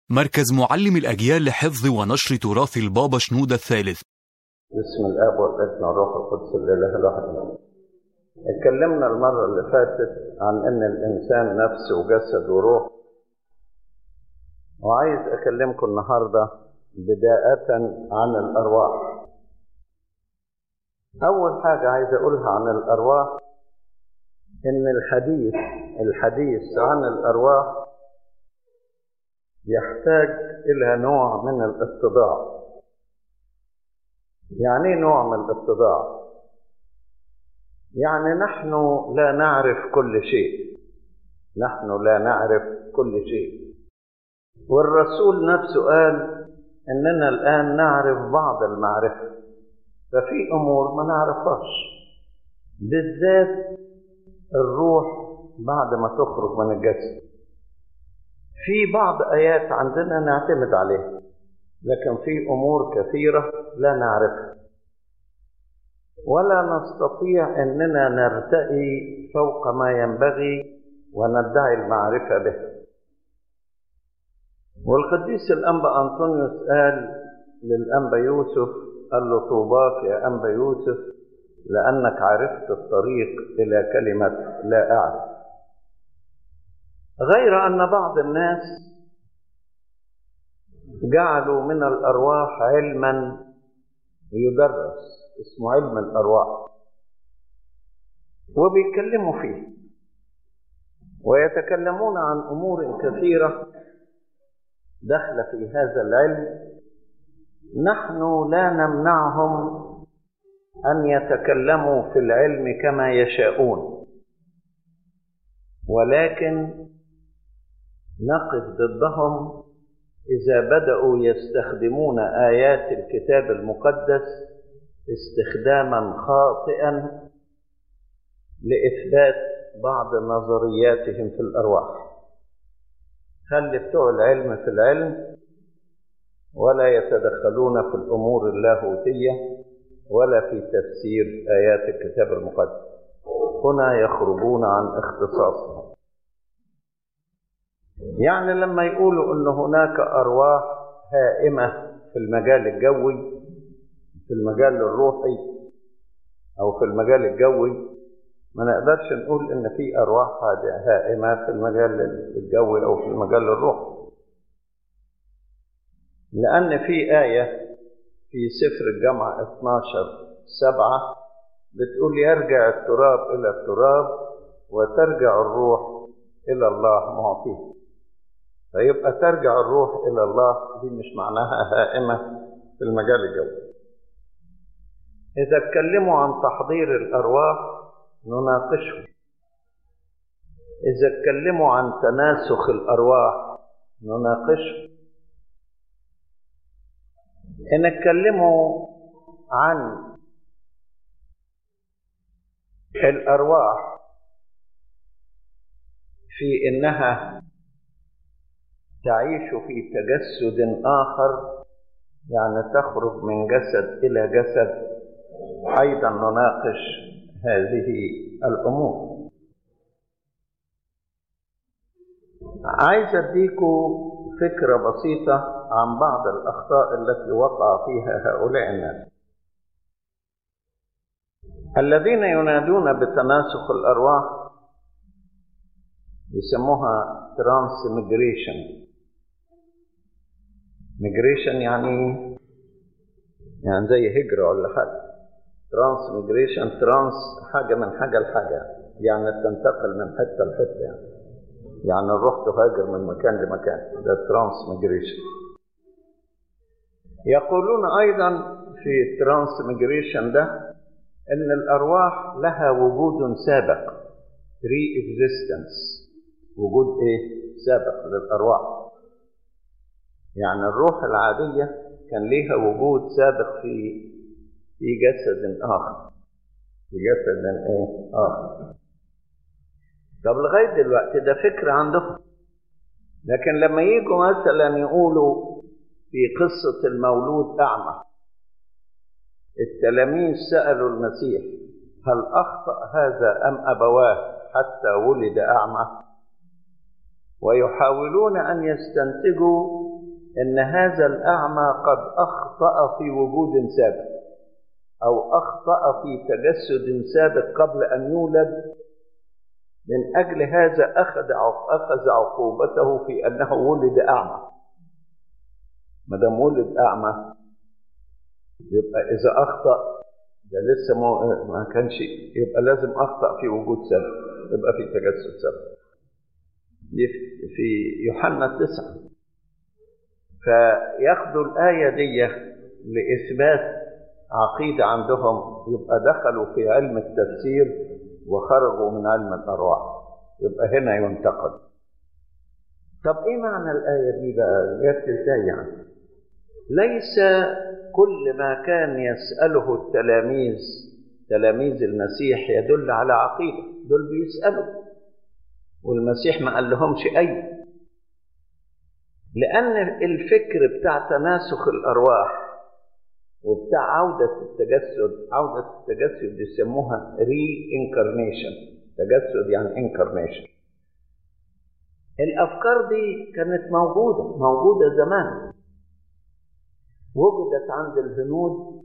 مركز معلم الأجيال لحفظ ونشر تراث البابا شنودة الثالث بسم الاب والابن والروح القدس الاله الواحد امين. اتكلمنا المره اللي فاتت عن ان الانسان نفس وجسد وروح وعايز اكلمكم النهارده بدايه عن الارواح اول حاجه عايز اقولها عن الارواح ان الحديث الحديث عن الارواح يحتاج الى نوع من الاتضاع يعني ايه نوع من الاتضاع يعني نحن لا نعرف كل شيء نحن لا نعرف كل شيء والرسول نفسه قال اننا الان نعرف بعض المعرفه ففي امور ما نعرفهاش بالذات الروح بعد ما تخرج من الجسد في بعض ايات عندنا نعتمد عليها لكن في امور كثيره لا نعرفها ولا نستطيع اننا نرتقي فوق ما ينبغي وندعي المعرفه به والقديس الانبا انطونيوس قال للانبا يوسف قال له طوباك يا انبا يوسف لانك عرفت الطريق الى كلمه لا اعرف غير ان بعض الناس جعلوا من الارواح علما يدرس اسمه علم الارواح وبيتكلموا فيه ويتكلمون عن امور كثيره داخله في هذا العلم نحن لا نمنعهم ان يتكلموا في العلم كما يشاءون ولكن نقف ضدهم إذا بدأوا يستخدمون آيات الكتاب المقدس استخداما خاطئا لإثبات بعض نظرياتهم في الأرواح خلي بتوع العلم في العلم ولا يتدخلون في الأمور اللاهوتية ولا في تفسير آيات الكتاب المقدس هنا يخرجون عن اختصاصهم يعني لما يقولوا ان هناك ارواح هائمه في المجال الجوي في المجال الروحي او في المجال الجوي ما نقدرش نقول ان في ارواح هائمه في المجال الجوي او في المجال الروحي لان في ايه في سفر الجامعه 12 سبعة بتقول يرجع التراب الى التراب وترجع الروح الى الله معطيه فيبقى ترجع الروح إلى الله دي مش معناها هائمة في المجال الجوي إذا اتكلموا عن تحضير الأرواح نناقشهم إذا اتكلموا عن تناسخ الأرواح نناقشهم إن اتكلموا عن الأرواح في إنها تعيش في تجسد آخر يعني تخرج من جسد إلى جسد أيضا نناقش هذه الأمور عايز أديكم فكرة بسيطة عن بعض الأخطاء التي وقع فيها هؤلاء الناس الذين ينادون بتناسخ الأرواح يسموها ترانسميجريشن ميجريشن يعني يعني زي هجرة ولا حاجة ترانس ميجريشن ترانس حاجة من حاجة لحاجة يعني تنتقل من حتة لحتة يعني يعني الروح تهاجر من مكان لمكان ده ترانس ميجريشن يقولون أيضا في الترانس ميجريشن ده إن الأرواح لها وجود سابق بري اكزيستنس وجود إيه؟ سابق للأرواح يعني الروح العادية كان ليها وجود سابق في في جسد آخر في جسد إيه؟ آخر طب لغاية دلوقتي ده فكر عندهم لكن لما يجوا مثلا يقولوا في قصة المولود أعمى التلاميذ سألوا المسيح هل أخطأ هذا أم أبواه حتى ولد أعمى ويحاولون أن يستنتجوا ان هذا الاعمى قد اخطا في وجود سابق او اخطا في تجسد سابق قبل ان يولد من اجل هذا اخذ اخذ عقوبته في انه ولد اعمى ما دام ولد اعمى يبقى اذا اخطا ده لسه ما, ما كانش يبقى لازم اخطا في وجود سابق يبقى في تجسد سابق دي في يوحنا تسعة فياخدوا الآية دي لإثبات عقيدة عندهم يبقى دخلوا في علم التفسير وخرجوا من علم الأرواح يبقى هنا ينتقد طب إيه معنى الآية دي بقى جت إزاي يعني ليس كل ما كان يسأله التلاميذ تلاميذ المسيح يدل على عقيدة دول بيسألوا والمسيح ما قال لهمش أي لأن الفكر بتاع تناسخ الأرواح وبتاع عودة التجسد عودة التجسد يسموها ري انكارنيشن تجسد يعني انكارنيشن الأفكار دي كانت موجودة موجودة زمان وجدت عند الهنود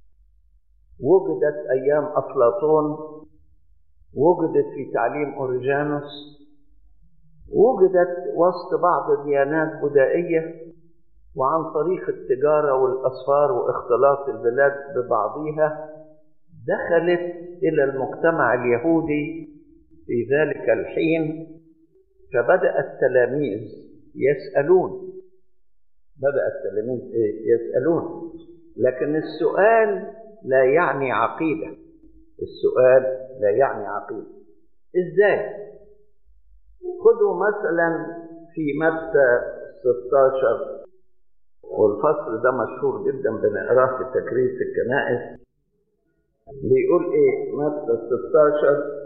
وجدت أيام أفلاطون وجدت في تعليم أوريجانوس وجدت وسط بعض الديانات بدائية وعن طريق التجارة والأسفار واختلاط البلاد ببعضها دخلت إلى المجتمع اليهودي في ذلك الحين فبدأ التلاميذ يسألون بدأ التلاميذ يسألون لكن السؤال لا يعني عقيدة السؤال لا يعني عقيدة إزاي؟ خذوا مثلا في متى 16 والفصل ده مشهور جدا بنقراه في تكريس الكنائس بيقول ايه متى 16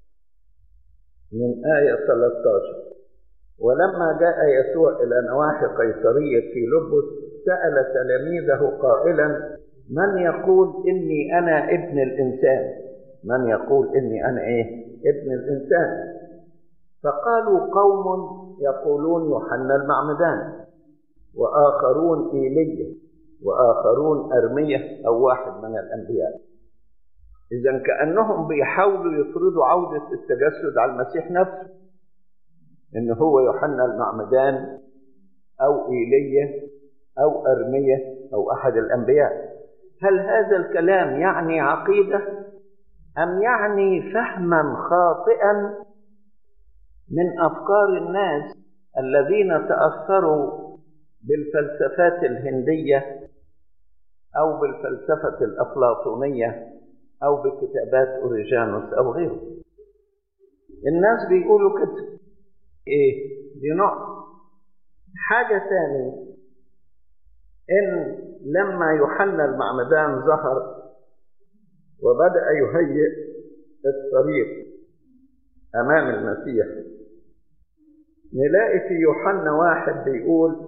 من آية 13 ولما جاء يسوع إلى نواحي قيصرية في لبس سأل تلاميذه قائلا من يقول إني أنا ابن الإنسان من يقول إني أنا إيه ابن الإنسان فقالوا قوم يقولون يوحنا المعمدان وآخرون إيليا وآخرون أرمية أو واحد من الأنبياء إذا كأنهم بيحاولوا يفرضوا عودة التجسد على المسيح نفسه إن هو يوحنا المعمدان أو إيليا أو أرمية أو أحد الأنبياء هل هذا الكلام يعني عقيدة أم يعني فهما خاطئا من أفكار الناس الذين تأثروا بالفلسفات الهندية أو بالفلسفة الأفلاطونية أو بكتابات أوريجانوس أو غيره الناس بيقولوا كده إيه دي نقطة حاجة ثانية إن لما يوحنا المعمدان ظهر وبدأ يهيئ الطريق أمام المسيح نلاقي في يوحنا واحد بيقول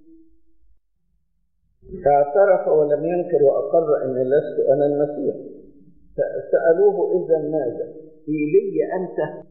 اعترف ولم ينكر وأقر أن لست أنا المسيح فسألوه إذا ماذا؟ إيلي أنت؟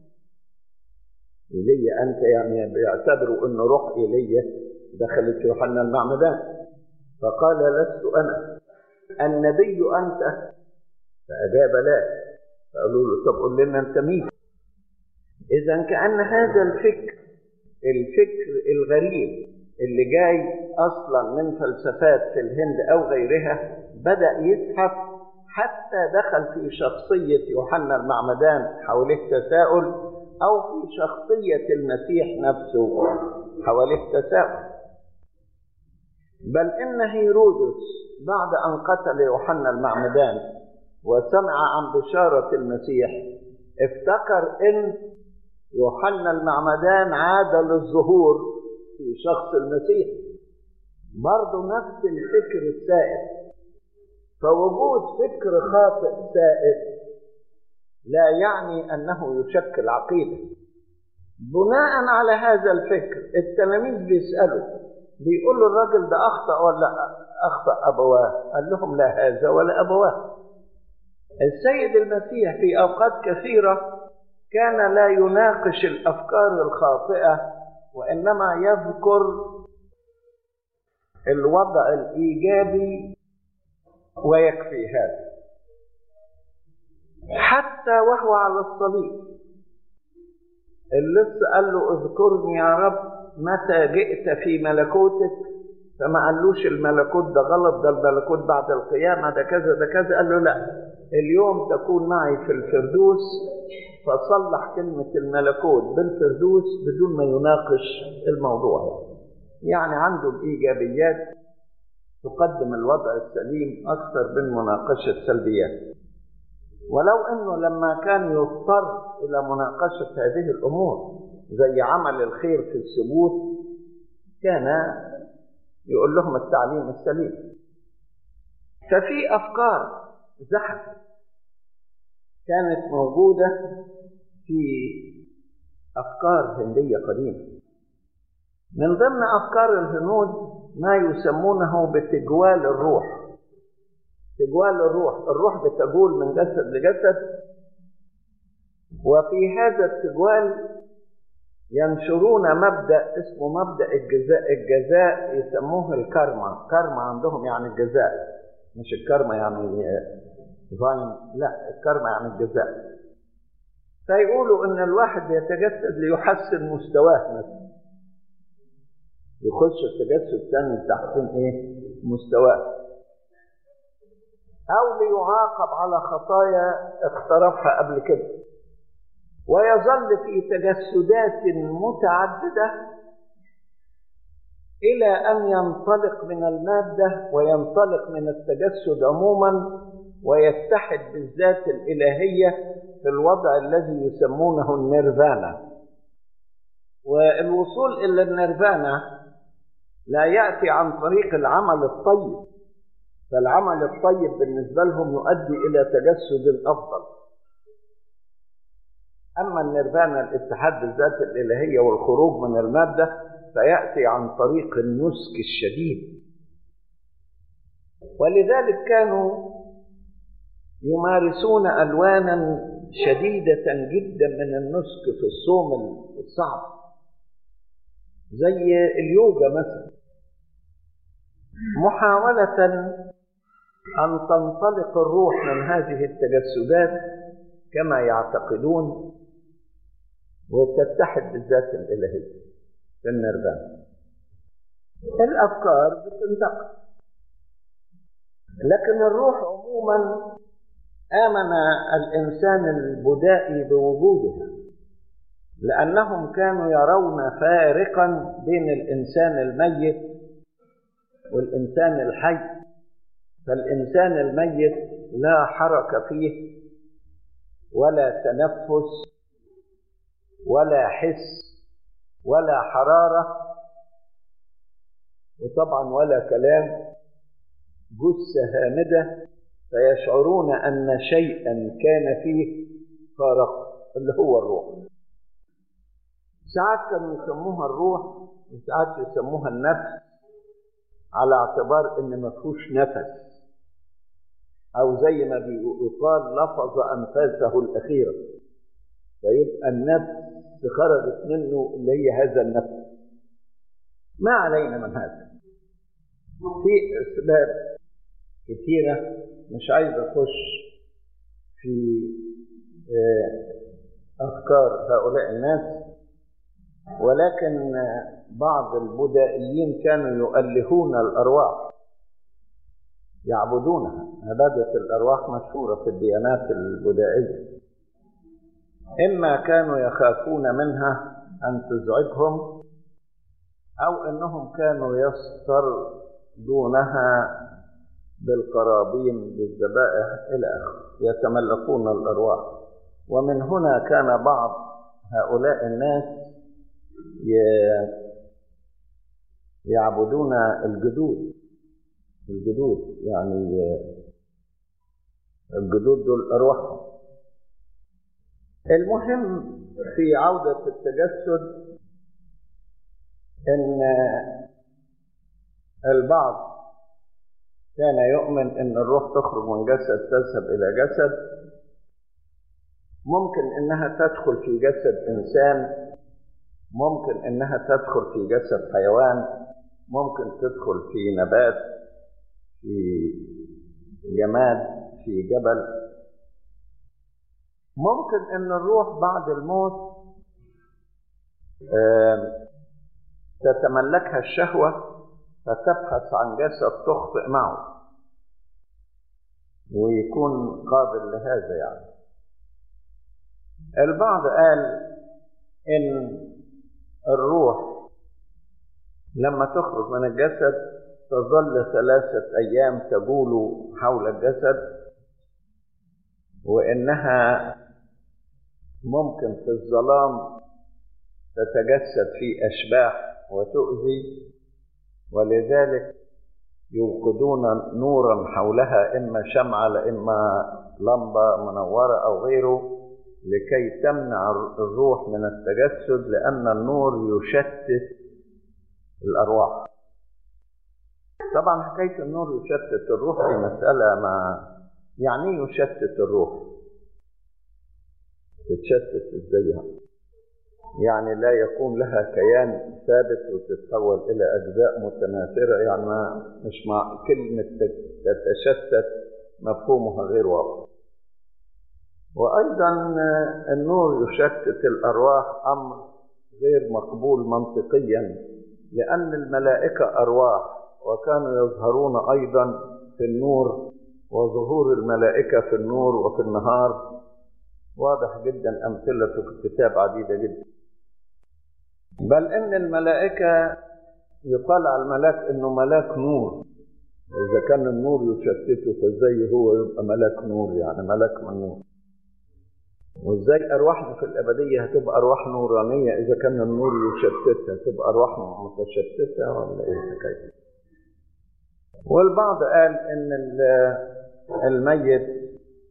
إيلي أنت يعني بيعتبروا أن روح إيليا دخلت يوحنا المعمدان فقال لست أنا النبي أنت؟ فأجاب لا فقالوا له طب قل لنا أنت مين؟ إذا كأن هذا الفكر الفكر الغريب اللي جاي أصلا من فلسفات في الهند أو غيرها بدأ يزحف حتى دخل في شخصية يوحنا المعمدان حواليه تساؤل أو في شخصية المسيح نفسه حواليه تساؤل بل إن هيرودس بعد أن قتل يوحنا المعمدان وسمع عن بشارة المسيح افتكر إن يوحنا المعمدان عاد للظهور في شخص المسيح برضه نفس الفكر السائد فوجود فكر خاطئ سائد لا يعني انه يشكل عقيده بناء على هذا الفكر التلاميذ بيسالوا بيقولوا الراجل ده اخطا ولا اخطا ابواه قال لهم لا هذا ولا ابواه السيد المسيح في اوقات كثيره كان لا يناقش الافكار الخاطئه وانما يذكر الوضع الإيجابي ويكفي هذا حتى وهو على الصليب اللص قال له اذكرني يا رب متى جئت في ملكوتك فما قالوش الملكوت ده غلط ده الملكوت بعد القيامة ده كذا ده كذا قال له لا اليوم تكون معي في الفردوس فصلح كلمة الملكوت بالفردوس بدون ما يناقش الموضوع يعني, يعني عنده الإيجابيات تقدم الوضع السليم أكثر من مناقشة سلبيات ولو أنه لما كان يضطر إلى مناقشة هذه الأمور زي عمل الخير في الثبوت كان يقول لهم التعليم السليم ففي أفكار زحفت كانت موجودة في أفكار هندية قديمة من ضمن أفكار الهنود ما يسمونه بتجوال الروح تجوال الروح الروح بتجول من جسد لجسد وفي هذا التجوال ينشرون مبدأ اسمه مبدأ الجزاء الجزاء يسموه الكارما كارما عندهم يعني الجزاء مش الكارما يعني فاين لا الكارما يعني الجزاء فيقولوا ان الواحد يتجسد ليحسن مستواه مثلا يخش التجسد ثاني لتحسين ايه مستواه او ليعاقب على خطايا اقترفها قبل كده ويظل في تجسدات متعدده الى ان ينطلق من الماده وينطلق من التجسد عموما ويتحد بالذات الالهيه في الوضع الذي يسمونه النيرفانا والوصول الى النيرفانا لا ياتي عن طريق العمل الطيب فالعمل الطيب بالنسبه لهم يؤدي الى تجسد افضل اما النيرفانا الاتحاد بالذات الالهيه والخروج من الماده فياتي عن طريق النسك الشديد ولذلك كانوا يمارسون الوانا شديده جدا من النسك في الصوم الصعب زي اليوجا مثلا محاوله ان تنطلق الروح من هذه التجسدات كما يعتقدون وتتحد بالذات الالهيه في النيرفانا الافكار بتنتقل لكن الروح عموما امن الانسان البدائي بوجودها لانهم كانوا يرون فارقا بين الانسان الميت والانسان الحي فالانسان الميت لا حركه فيه ولا تنفس ولا حس ولا حراره وطبعا ولا كلام جثه هامده فيشعرون ان شيئا كان فيه فارق اللي هو الروح ساعات كانوا يسموها الروح وساعات يسموها النفس على اعتبار ان ما فيهوش نفس او زي ما بيقال لفظ انفاسه الاخيره فيبقى النفس خرجت منه اللي هي هذا النفس ما علينا من هذا في اسباب كثيره مش عايز اخش في افكار هؤلاء الناس ولكن بعض البدائيين كانوا يؤلهون الارواح يعبدونها عباده الارواح مشهوره في الديانات البدائيه اما كانوا يخافون منها ان تزعجهم او انهم كانوا يسترضونها بالقرابين بالذبائح الى اخره يتملكون الارواح ومن هنا كان بعض هؤلاء الناس يعبدون الجدود الجدود يعني الجدود دول ارواحهم المهم في عودة التجسد ان البعض كان يؤمن ان الروح تخرج من جسد تذهب الى جسد ممكن انها تدخل في جسد انسان ممكن انها تدخل في جسد حيوان ممكن تدخل في نبات في جماد في جبل ممكن ان الروح بعد الموت تتملكها الشهوة فتبحث عن جسد تخطئ معه ويكون قابل لهذا يعني البعض قال ان الروح لما تخرج من الجسد تظل ثلاثة أيام تجول حول الجسد وإنها ممكن في الظلام تتجسد في أشباح وتؤذي ولذلك يوقدون نورا حولها إما شمعة إما لمبة منورة أو غيره لكي تمنع الروح من التجسد لأن النور يشتت الأرواح طبعا حكاية النور يشتت الروح دي مسألة ما يعني يشتت الروح تتشتت ازاي يعني لا يكون لها كيان ثابت وتتحول الى اجزاء متناثره يعني ما مش مع كلمه تتشتت مفهومها غير واضح وايضا النور يشتت الارواح امر غير مقبول منطقيا لان الملائكه ارواح وكانوا يظهرون ايضا في النور وظهور الملائكه في النور وفي النهار واضح جدا امثلته في الكتاب عديده جدا بل ان الملائكه يقال على الملاك انه ملاك نور اذا كان النور يشتته فازاي هو يبقى ملاك نور يعني ملاك من نور وازاي ارواحنا في الابديه هتبقى ارواح نورانيه اذا كان النور يشتتها تبقى ارواح متشتته ولا ايه الحكايه والبعض قال ان الميت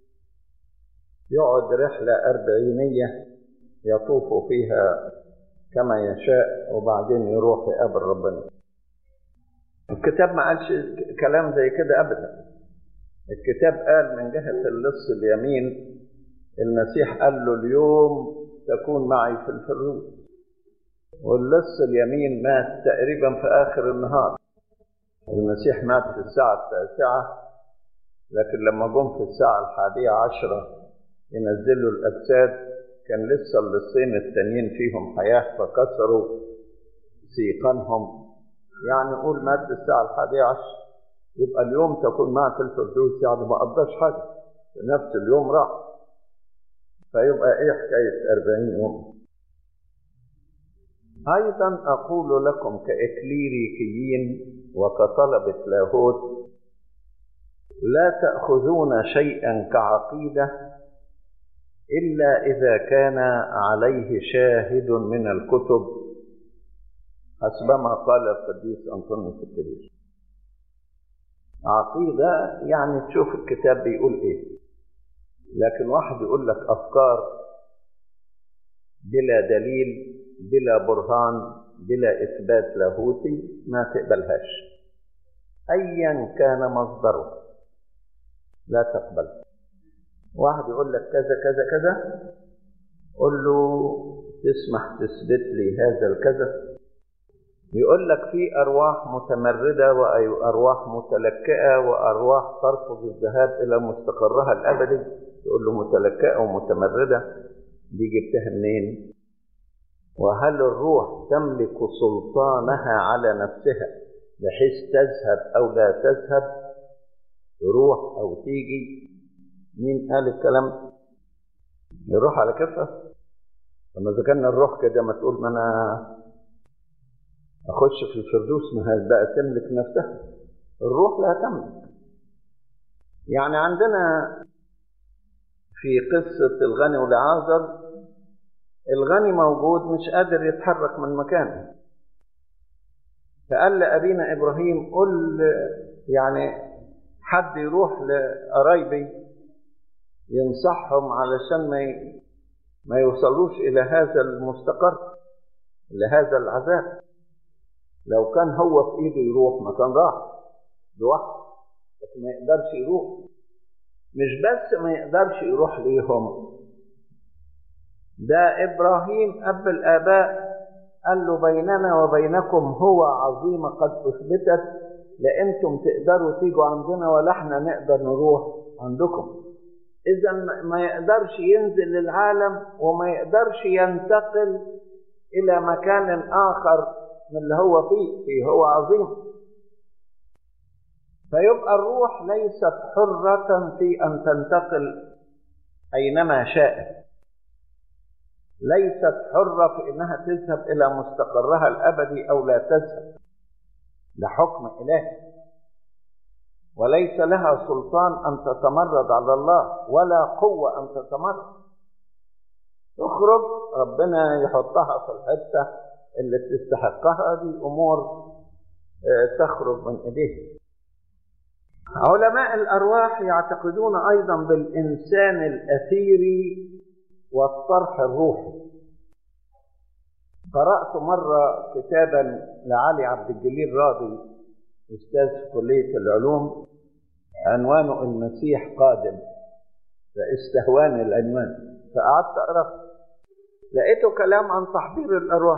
يقعد رحلة أربعينية يطوف فيها كما يشاء وبعدين يروح يقابل ربنا الكتاب ما قالش كلام زي كده أبدا الكتاب قال من جهة اللص اليمين المسيح قال له اليوم تكون معي في الفردوس واللص اليمين مات تقريبا في آخر النهار المسيح مات في الساعة التاسعة لكن لما جم في الساعة الحادية عشرة ينزلوا الأجساد كان لسه اللصين التانيين فيهم حياة فكسروا سيقانهم يعني قول مات الساعة الحادية عشر يبقى اليوم تكون معك في الفردوس يعني ما قضاش حاجة في نفس اليوم راح فيبقى ايه حكاية أربعين يوم أيضا أقول لكم كإكليريكيين وكطلبة لاهوت لا تأخذون شيئا كعقيدة إلا إذا كان عليه شاهد من الكتب حسبما قال القديس أنطونيوس الكبير عقيدة يعني تشوف الكتاب بيقول إيه لكن واحد يقول لك أفكار بلا دليل بلا برهان بلا إثبات لاهوتي ما تقبلهاش أيا كان مصدره لا تقبله واحد يقول لك كذا كذا كذا قل له تسمح تثبت لي هذا الكذا يقول لك في أرواح متمردة وأرواح متلكئة وأرواح ترفض الذهاب إلى مستقرها الأبدي يقول له متلكئة ومتمردة دي جبتها منين؟ وهل الروح تملك سلطانها على نفسها بحيث تذهب أو لا تذهب تروح أو تيجي مين قال الكلام الروح على كفة لما إذا كان الروح كده ما تقول ما أنا أخش في الفردوس ما هي بقى تملك نفسها الروح لا تملك يعني عندنا في قصة الغني والعازر الغني موجود مش قادر يتحرك من مكانه فقال لأبينا إبراهيم قل يعني حد يروح لقرايبي ينصحهم علشان ما ما يوصلوش إلى هذا المستقر لهذا العذاب لو كان هو في إيده يروح ما كان راح لوحده لكن ما يقدرش يروح مش بس ما يقدرش يروح ليهم ده إبراهيم أب الآباء قال له بيننا وبينكم هو عظيمة قد أثبتت لا أنتم تقدروا تيجوا عندنا ولا احنا نقدر نروح عندكم إذا ما يقدرش ينزل للعالم وما يقدرش ينتقل إلى مكان آخر من اللي هو فيه فيه هو عظيم فيبقى الروح ليست حرة في أن تنتقل أينما شاءت ليست حرة في أنها تذهب إلى مستقرها الأبدي أو لا تذهب ده حكم إلهي وليس لها سلطان أن تتمرد على الله ولا قوة أن تتمرد تخرج ربنا يحطها في الحتة اللي تستحقها دي أمور تخرج من إيديه علماء الأرواح يعتقدون أيضا بالإنسان الأثيري والطرح الروحي قرأت مرة كتابا لعلي عبد الجليل راضي أستاذ في كلية العلوم عنوانه المسيح قادم فاستهواني العنوان فقعدت أقرأ لقيته كلام عن تحضير الأرواح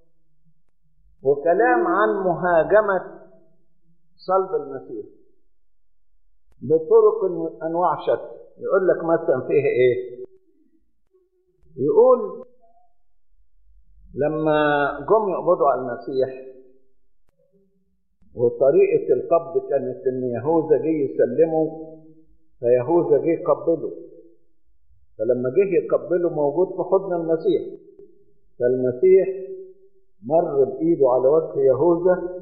وكلام عن مهاجمة صلب المسيح بطرق أنواع شتى يقول لك مثلا فيها إيه يقول لما جم يقبضوا على المسيح وطريقة القبض كانت إن يهوذا جه يسلمه فيهوذا جه يقبله فلما جه يقبله موجود في حضن المسيح فالمسيح مر بإيده على وجه يهوذا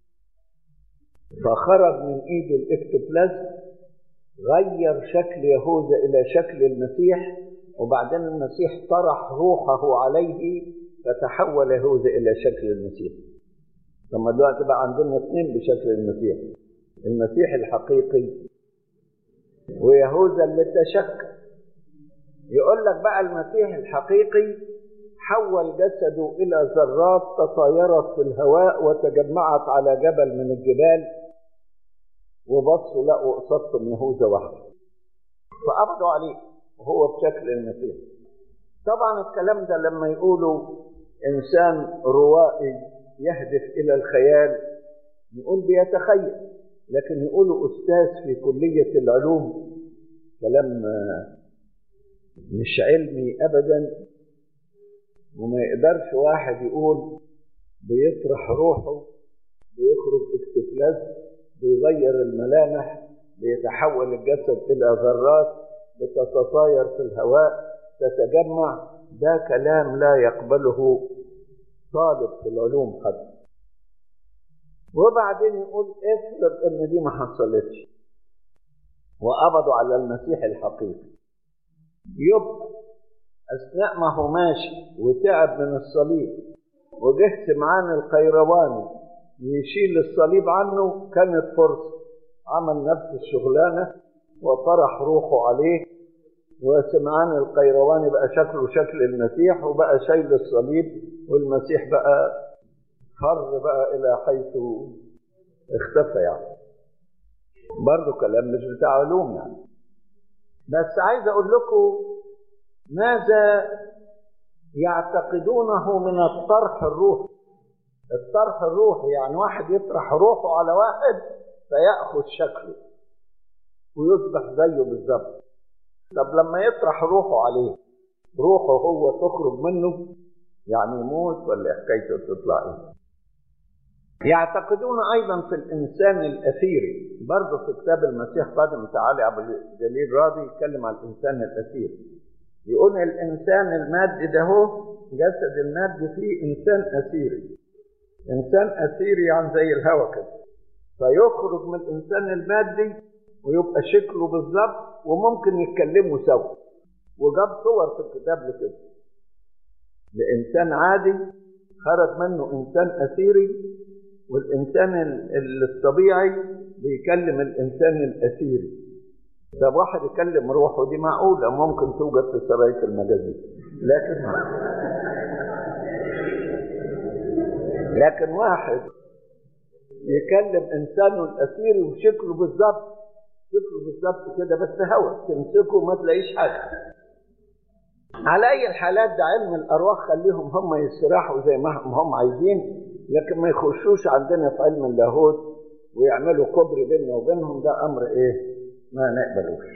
فخرج من إيده الإكتوبلازم غير شكل يهوذا إلى شكل المسيح وبعدين المسيح طرح روحه عليه فتحول يهوذا إلى شكل المسيح ثم دلوقتي بقى عندنا اثنين بشكل المسيح المسيح الحقيقي ويهوذا اللي تشكل يقول لك بقى المسيح الحقيقي حول جسده إلى ذرات تطايرت في الهواء وتجمعت على جبل من الجبال وبصوا لقوا قصدت من يهوذا وحده فقبضوا عليه وهو بشكل المسيح طبعا الكلام ده لما يقولوا إنسان روائي يهدف إلى الخيال نقول بيتخيل لكن يقولوا أستاذ في كلية العلوم كلام مش علمي أبدا وما يقدرش واحد يقول بيطرح روحه بيخرج اكتفلاز بيغير الملامح بيتحول الجسد إلى ذرات بتتطاير في الهواء تتجمع ده كلام لا يقبله طالب في العلوم حتى وبعدين يقول افرض ان دي ما حصلتش وقبضوا على المسيح الحقيقي يبقى اثناء ما هو ماشي وتعب من الصليب وجه سمعان القيرواني يشيل الصليب عنه كانت فرصه عمل نفس الشغلانه وطرح روحه عليه وسمعان القيرواني بقى شكله شكل المسيح وبقى شايل الصليب والمسيح بقى خر بقى إلى حيث اختفى يعني برضه كلام مش بتاع علوم يعني بس عايز أقول لكم ماذا يعتقدونه من الطرح الروحي الطرح الروحي يعني واحد يطرح روحه على واحد فيأخذ شكله ويصبح زيه بالظبط طب لما يطرح روحه عليه روحه هو تخرج منه يعني يموت ولا حكايته تطلع ايه يعتقدون ايضا في الانسان الاثيري برضه في كتاب المسيح قادم تعالى عبد الجليل راضي يتكلم عن الانسان الاثيري يقول الانسان المادي ده هو جسد المادي فيه انسان اثيري انسان اثيري يعني زي الهواء كده فيخرج من الانسان المادي ويبقى شكله بالظبط وممكن يتكلموا سوا وجاب صور في الكتاب لكده لإنسان عادي خرج منه إنسان أثيري والإنسان الطبيعي بيكلم الإنسان الأثيري طب واحد يكلم روحه دي معقولة ممكن توجد في سراية المجازين لكن لكن واحد يكلم إنسانه الأثيري وشكله بالظبط شكله بالظبط كده بس هوا تمسكه ما تلاقيش حاجة على أي الحالات ده علم الأرواح خليهم هم يستراحوا زي ما هم عايزين لكن ما يخشوش عندنا في علم اللاهوت ويعملوا كبر بيننا وبينهم ده أمر إيه ما نقبلوش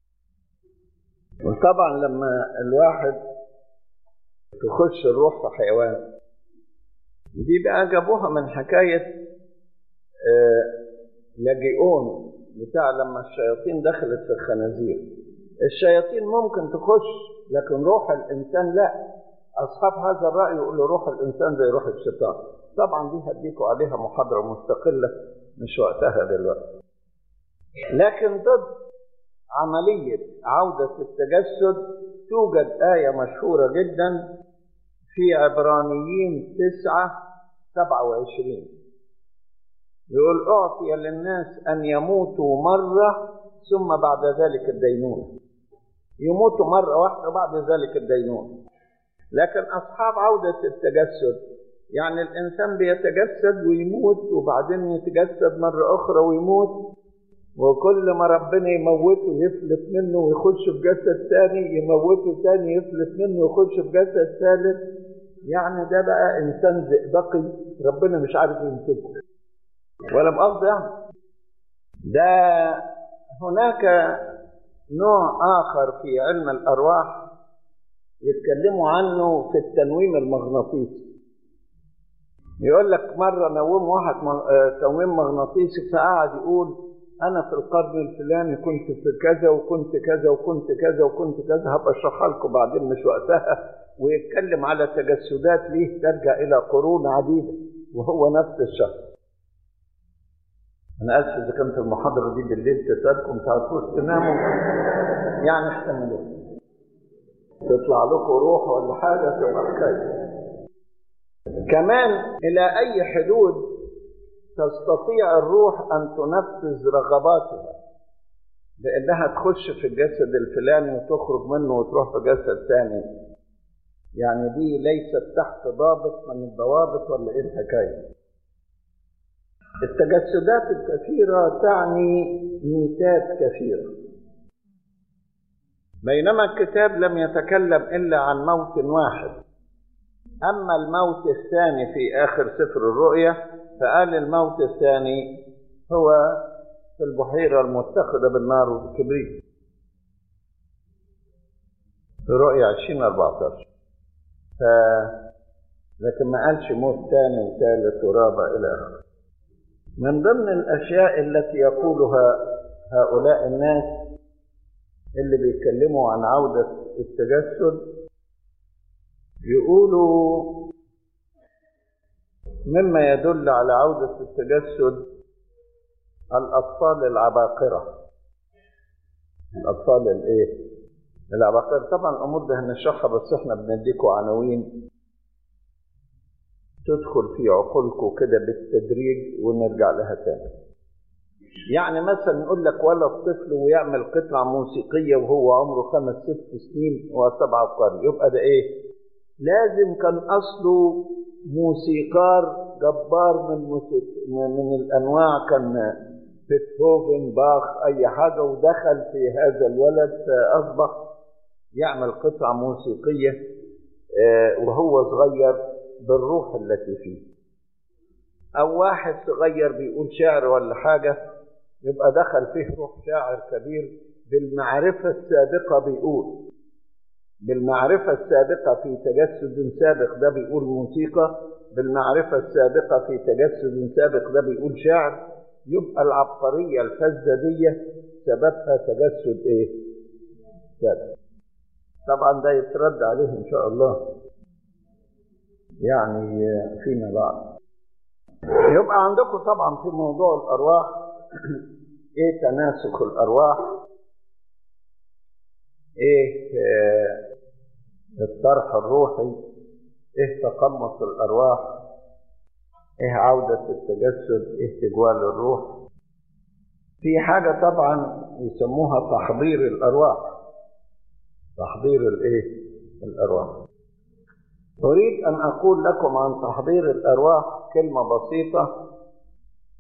وطبعا لما الواحد تخش الروح في حيوان دي بقى جابوها من حكاية آه لاجئون بتاع لما الشياطين دخلت في الخنازير الشياطين ممكن تخش لكن روح الإنسان لا أصحاب هذا الرأي يقولوا روح الإنسان زي روح الشيطان طبعا دي هديكوا عليها محاضرة مستقلة مش وقتها دلوقتي لكن ضد عملية عودة التجسد توجد آية مشهورة جدا في عبرانيين تسعة سبعة وعشرين يقول أعطي للناس أن يموتوا مرة ثم بعد ذلك الدينونة يموتوا مرة واحدة بعد ذلك الدينونة لكن أصحاب عودة التجسد يعني الإنسان بيتجسد ويموت وبعدين يتجسد مرة أخرى ويموت وكل ما ربنا يموته يفلت منه ويخش في جسد ثاني يموته ثاني يفلت منه ويخش في جسد ثالث يعني ده بقى إنسان زئبقي ربنا مش عارف يمسكه ولا مؤاخذة يعني ده هناك نوع آخر في علم الأرواح يتكلموا عنه في التنويم المغناطيسي يقول لك مرة نوم واحد تنويم مغناطيسي فقعد يقول أنا في القرن الفلاني كنت في كذا وكنت كذا وكنت كذا وكنت كذا هبقى أشرحها لكم بعدين مش وقتها ويتكلم على تجسدات ليه ترجع إلى قرون عديدة وهو نفس الشخص أنا آسف إذا كانت المحاضرة دي بالليل تسألكم تعرفوش تناموا يعني احتملوا تطلع لكم روح ولا حاجة تبقى حكاية كمان إلى أي حدود تستطيع الروح أن تنفذ رغباتها بأنها تخش في الجسد الفلاني وتخرج منه وتروح في جسد ثاني يعني دي ليست تحت ضابط من الضوابط ولا إيه الحكاية التجسدات الكثيرة تعني ميتات كثيرة بينما الكتاب لم يتكلم إلا عن موت واحد أما الموت الثاني في آخر سفر الرؤيا فقال الموت الثاني هو في البحيرة المتخذة بالنار والكبريت في رؤيا 2014 ف... لكن ما قالش موت ثاني وثالث ورابع إلى آخره من ضمن الأشياء التي يقولها هؤلاء الناس اللي بيتكلموا عن عودة التجسد يقولوا مما يدل على عودة التجسد الأطفال العباقرة الأطفال الإيه؟ العباقرة طبعا الأمور دي هنشرحها بس إحنا بنديكوا عناوين تدخل في عقولكم كده بالتدريج ونرجع لها تاني يعني مثلا نقول لك ولد طفل ويعمل قطعة موسيقية وهو عمره خمس ست سنين وسبعة قرن يبقى ده ايه لازم كان أصله موسيقار جبار من موسيقى من الأنواع كان بيتهوفن باخ أي حاجة ودخل في هذا الولد فأصبح يعمل قطعة موسيقية وهو صغير بالروح التي فيه أو واحد صغير بيقول شعر ولا حاجة يبقى دخل فيه روح شاعر كبير بالمعرفة السابقة بيقول بالمعرفة السابقة في تجسد سابق ده بيقول موسيقى بالمعرفة السابقة في تجسد سابق ده بيقول شعر يبقى العبقرية الفذة دي سببها تجسد ايه؟ سابق طبعا ده يترد عليه ان شاء الله يعني فيما بعد يبقى عندكم طبعا في موضوع الارواح ايه تناسخ الارواح ايه الطرح الروحي ايه تقمص الارواح ايه عودة التجسد ايه تجوال الروح في حاجة طبعا يسموها تحضير الارواح تحضير الايه الارواح أريد أن أقول لكم عن تحضير الأرواح كلمة بسيطة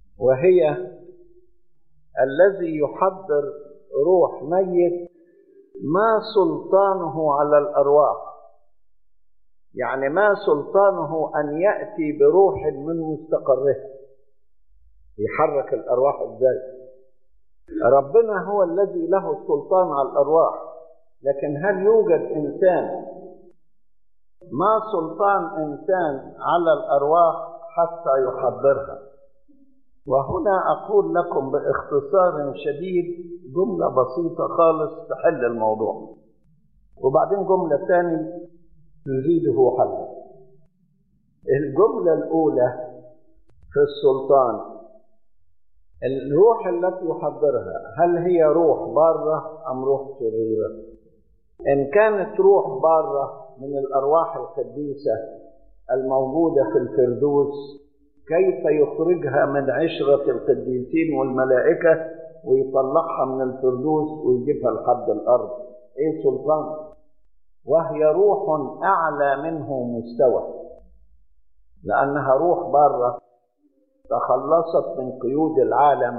وهي الذي يحضر روح ميت ما سلطانه على الأرواح يعني ما سلطانه أن يأتي بروح من مستقرها يحرك الأرواح إزاي ربنا هو الذي له السلطان على الأرواح لكن هل يوجد إنسان ما سلطان إنسان على الأرواح حتى يحضرها وهنا أقول لكم باختصار شديد جملة بسيطة خالص تحل الموضوع وبعدين جملة ثانية تزيده حلا الجملة الأولى في السلطان الروح التي يحضرها هل هي روح بارة أم روح شريرة إن كانت روح بارة من الأرواح القديسة الموجودة في الفردوس كيف يخرجها من عشرة القديسين والملائكة ويطلعها من الفردوس ويجيبها لحد الأرض إيه سلطان وهي روح أعلى منه مستوى لأنها روح بارة تخلصت من قيود العالم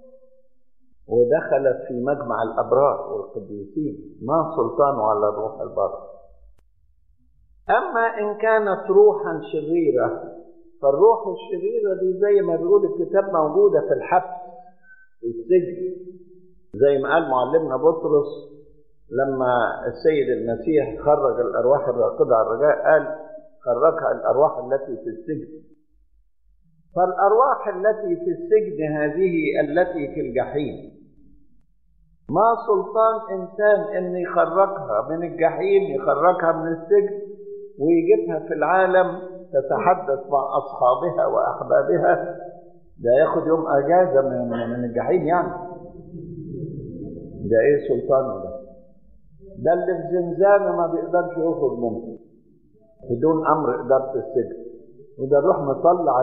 ودخلت في مجمع الأبرار والقديسين ما سلطانه على الروح البارة أما إن كانت روحا شريرة فالروح الشريرة دي زي ما بيقول الكتاب موجودة في الحبس في السجن زي ما قال معلمنا بطرس لما السيد المسيح خرج الأرواح الراقدة على الرجاء قال خرجها الأرواح التي في السجن فالأرواح التي في السجن هذه التي في الجحيم ما سلطان إنسان أن يخرجها من الجحيم يخرجها من السجن ويجيبها في العالم تتحدث مع أصحابها وأحبابها ده ياخد يوم أجازة من, من الجحيم يعني ده إيه سلطانه ده ده اللي في زنزانة ما بيقدرش يخرج منه بدون أمر إدارة السجن وده الروح مطلع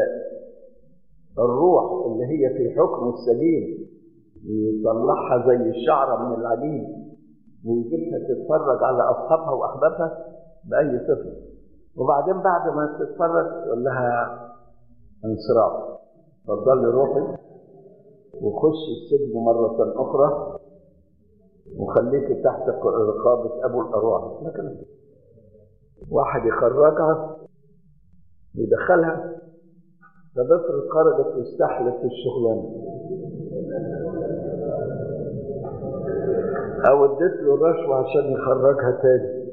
الروح اللي هي في حكم السجين يطلعها زي الشعرة من العجين ويجيبها تتفرج على أصحابها وأحبابها بأي صفة وبعدين بعد ما تتفرج يقول لها انصراف اتفضلي روحي وخش السجن مرة أخرى وخليك تحت رقابة أبو الأرواح لكن واحد يخرجها يدخلها طب افرض خرجت واستحلت في الشغلانة أو اديت له رشوة عشان يخرجها تاني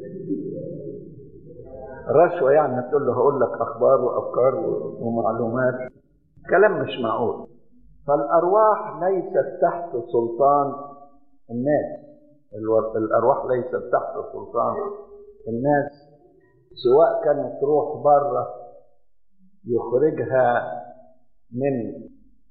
رشوة يعني تقول له هقول لك أخبار وأفكار ومعلومات كلام مش معقول فالأرواح ليست تحت سلطان الناس الأرواح ليست تحت سلطان الناس سواء كانت روح بره يخرجها من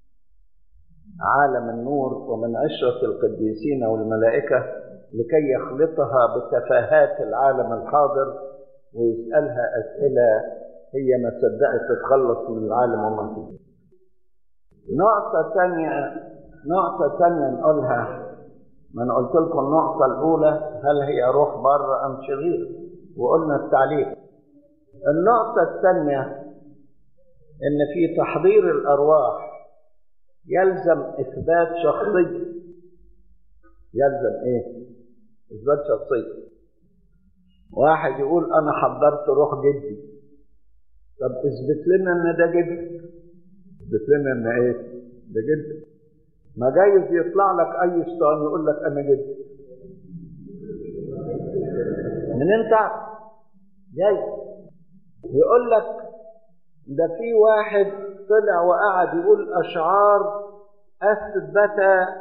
عالم النور ومن عشرة القديسين والملائكة لكي يخلطها بتفاهات العالم الحاضر ويسألها أسئلة هي ما صدقت تتخلص من العالم وما فيه. نقطة ثانية نقطة ثانية نقولها ما أنا قلت لكم النقطة الأولى هل هي روح بره أم شرير؟ وقلنا التعليق. النقطة الثانية إن في تحضير الأرواح يلزم إثبات شخصية يلزم إيه؟ إثبات شخصية واحد يقول أنا حضرت روح جدي طب اثبت لنا إن ده جدك اثبت لنا إن إيه؟ ده جدك ما جايز يطلع لك أي شيطان يقول لك أنا جدك من أنت جاي يقول لك ده في واحد طلع وقعد يقول أشعار أثبت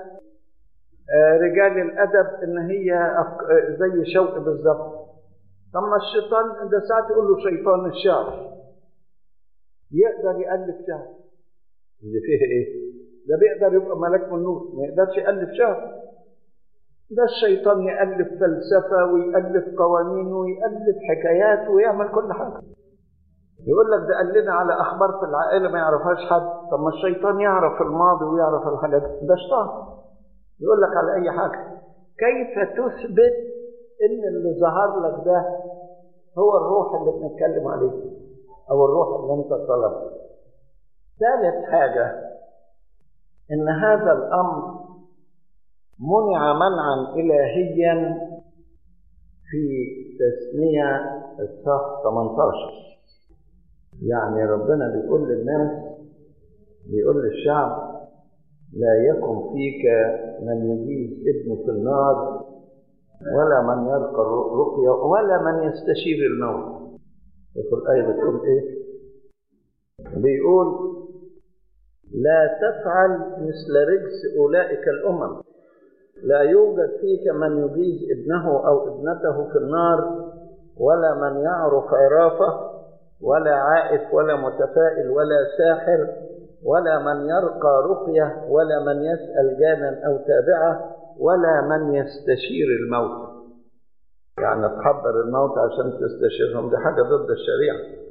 رجال الأدب إن هي زي شوق بالظبط طب ما الشيطان ده ساعات يقول له شيطان الشعر يقدر يألف شعر اللي فيه إيه؟ ده بيقدر يبقى ملاك من نور ما يقدرش يألف شعر ده الشيطان يألف فلسفة ويألف قوانين ويألف حكايات ويعمل كل حاجة يقول لك ده قال لنا على اخبار في العائله ما يعرفهاش حد طب ما الشيطان يعرف الماضي ويعرف الحاجات ده شيطان يقول لك على اي حاجه كيف تثبت ان اللي ظهر لك ده هو الروح اللي بنتكلم عليه او الروح اللي انت طلبته ثالث حاجه ان هذا الامر منع منعا إلهيا في تسمية الصف 18 يعني ربنا بيقول للناس بيقول للشعب لا يكن فيك من يجيز ابنه في النار ولا من يلقى الرقية ولا من يستشير الموت في الآية بتقول إيه؟ بيقول لا تفعل مثل رجس أولئك الأمم لا يوجد فيك من يجيز ابنه أو ابنته في النار ولا من يعرف عرافة ولا عائف ولا متفائل ولا ساحر ولا من يرقى رقية ولا من يسأل جانا أو تابعة ولا من يستشير الموت يعني تحضر الموت عشان تستشيرهم دي حاجة ضد الشريعة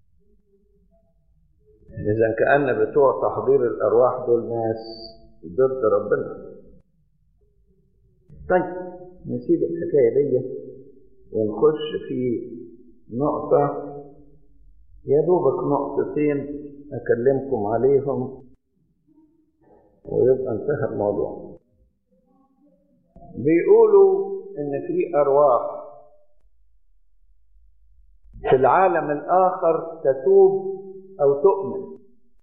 إذا كأن بتوع تحضير الأرواح دول ناس ضد ربنا طيب نسيب الحكاية دي ونخش في نقطة يا دوبك نقطتين أكلمكم عليهم ويبقى انتهى الموضوع بيقولوا إن في أرواح في العالم الآخر تتوب أو تؤمن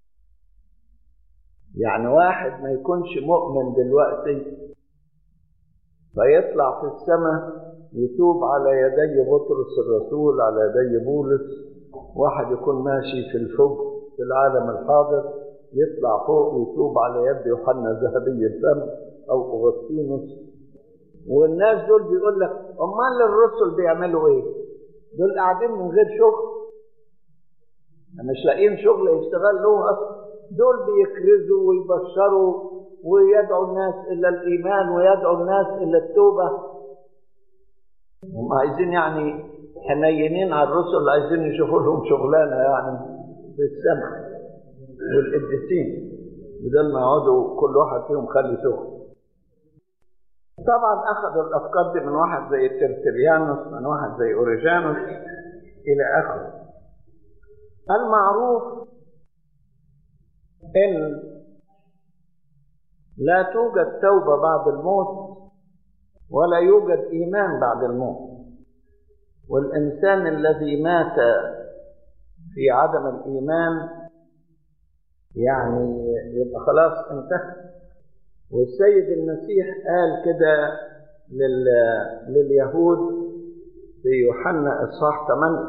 يعني واحد ما يكونش مؤمن دلوقتي فيطلع في السماء يتوب على يدي بطرس الرسول على يدي بولس واحد يكون ماشي في الفوق في العالم الحاضر يطلع فوق يتوب على يد يوحنا ذهبي الفم او اغسطينوس والناس دول بيقول لك امال الرسل بيعملوا ايه؟ دول قاعدين من غير شغل مش لاقيين شغل يشتغلوا اصلا دول بيكرزوا ويبشروا ويدعوا الناس الى الايمان ويدعوا الناس الى التوبه هم عايزين يعني حنينين على الرسل عايزين يشوفوا لهم شغلانه يعني في السماء والقديسين بدل ما يقعدوا كل واحد فيهم خلي شغل طبعا اخذوا الافكار دي من واحد زي ترتليانوس من واحد زي اوريجانوس الى اخره المعروف ان لا توجد توبه بعد الموت ولا يوجد ايمان بعد الموت والانسان الذي مات في عدم الايمان يعني يبقى خلاص انتهى والسيد المسيح قال كده لل... لليهود في يوحنا اصحاح 8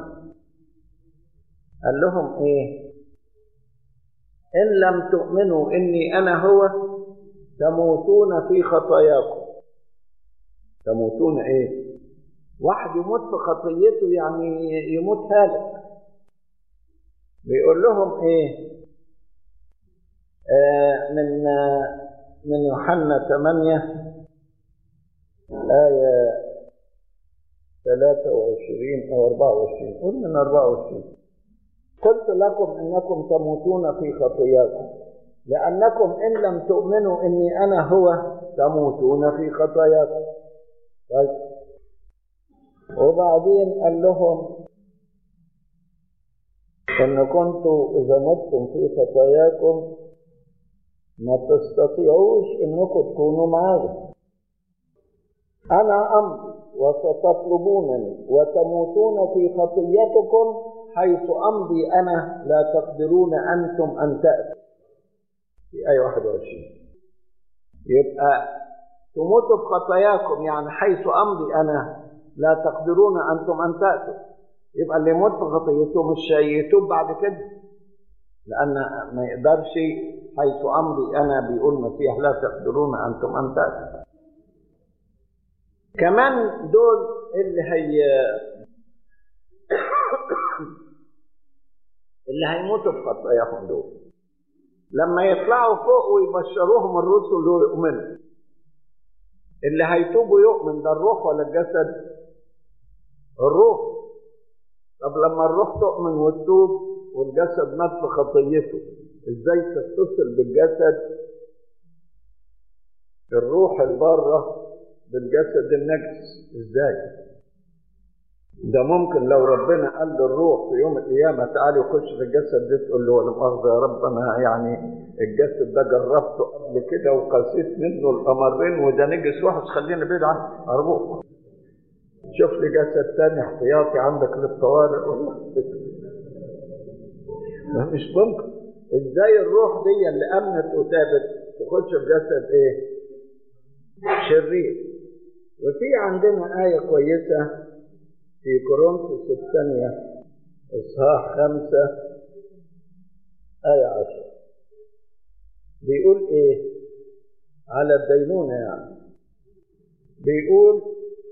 قال لهم ايه ان لم تؤمنوا اني انا هو تموتون في خطاياكم تموتون ايه واحد يموت في خطيته يعني يموت هالك بيقول لهم ايه آه من آه من يوحنا 8 آية 23 أو 24 قل من 24 قلت لكم إنكم تموتون في خطاياكم لأنكم إن لم تؤمنوا إني أنا هو تموتون في خطاياكم طيب وبعدين قال لهم إن كنتوا إذا متم في خطاياكم ما تستطيعوش إنكم تكونوا معايا أنا أمضي وستطلبونني وتموتون في خطيتكم حيث أمضي أنا لا تقدرون أنتم أن تأتوا في آية 21 يبقى تموتوا بخطاياكم يعني حيث أمضي أنا لا تقدرون أنتم أن تأتوا يبقى اللي يموت في خطيته مش يتوب بعد كده لأن ما يقدرش حيث أمضي أنا بيقول المسيح لا تقدرون أنتم أن تأتوا كمان دول اللي هي اللي هيموتوا في خطاياهم دول لما يطلعوا فوق ويبشروهم الرسل دول يؤمنوا اللي هيتوبوا يؤمن ده الروح ولا الجسد الروح طب لما الروح تؤمن وتتوب والجسد مات في خطيته ازاي تتصل بالجسد الروح البارة بالجسد النجس ازاي ده ممكن لو ربنا قال للروح في يوم القيامة تعالي وخش في الجسد ده تقول له ولا مؤاخذة يا رب أنا يعني الجسد ده جربته قبل كده وقسيت منه الأمرين وده نجس وحش خلينا بعيد عنه أرجوك شوف لي جسد تاني احتياطي عندك للطوارئ ولا ما مش ممكن ازاي الروح دي اللي امنت وتابت تخش في جسد ايه شرير وفي عندنا آية كويسة في كورنثوس الثانية إصحاح خمسة آية عشر بيقول إيه على الدينونة يعني بيقول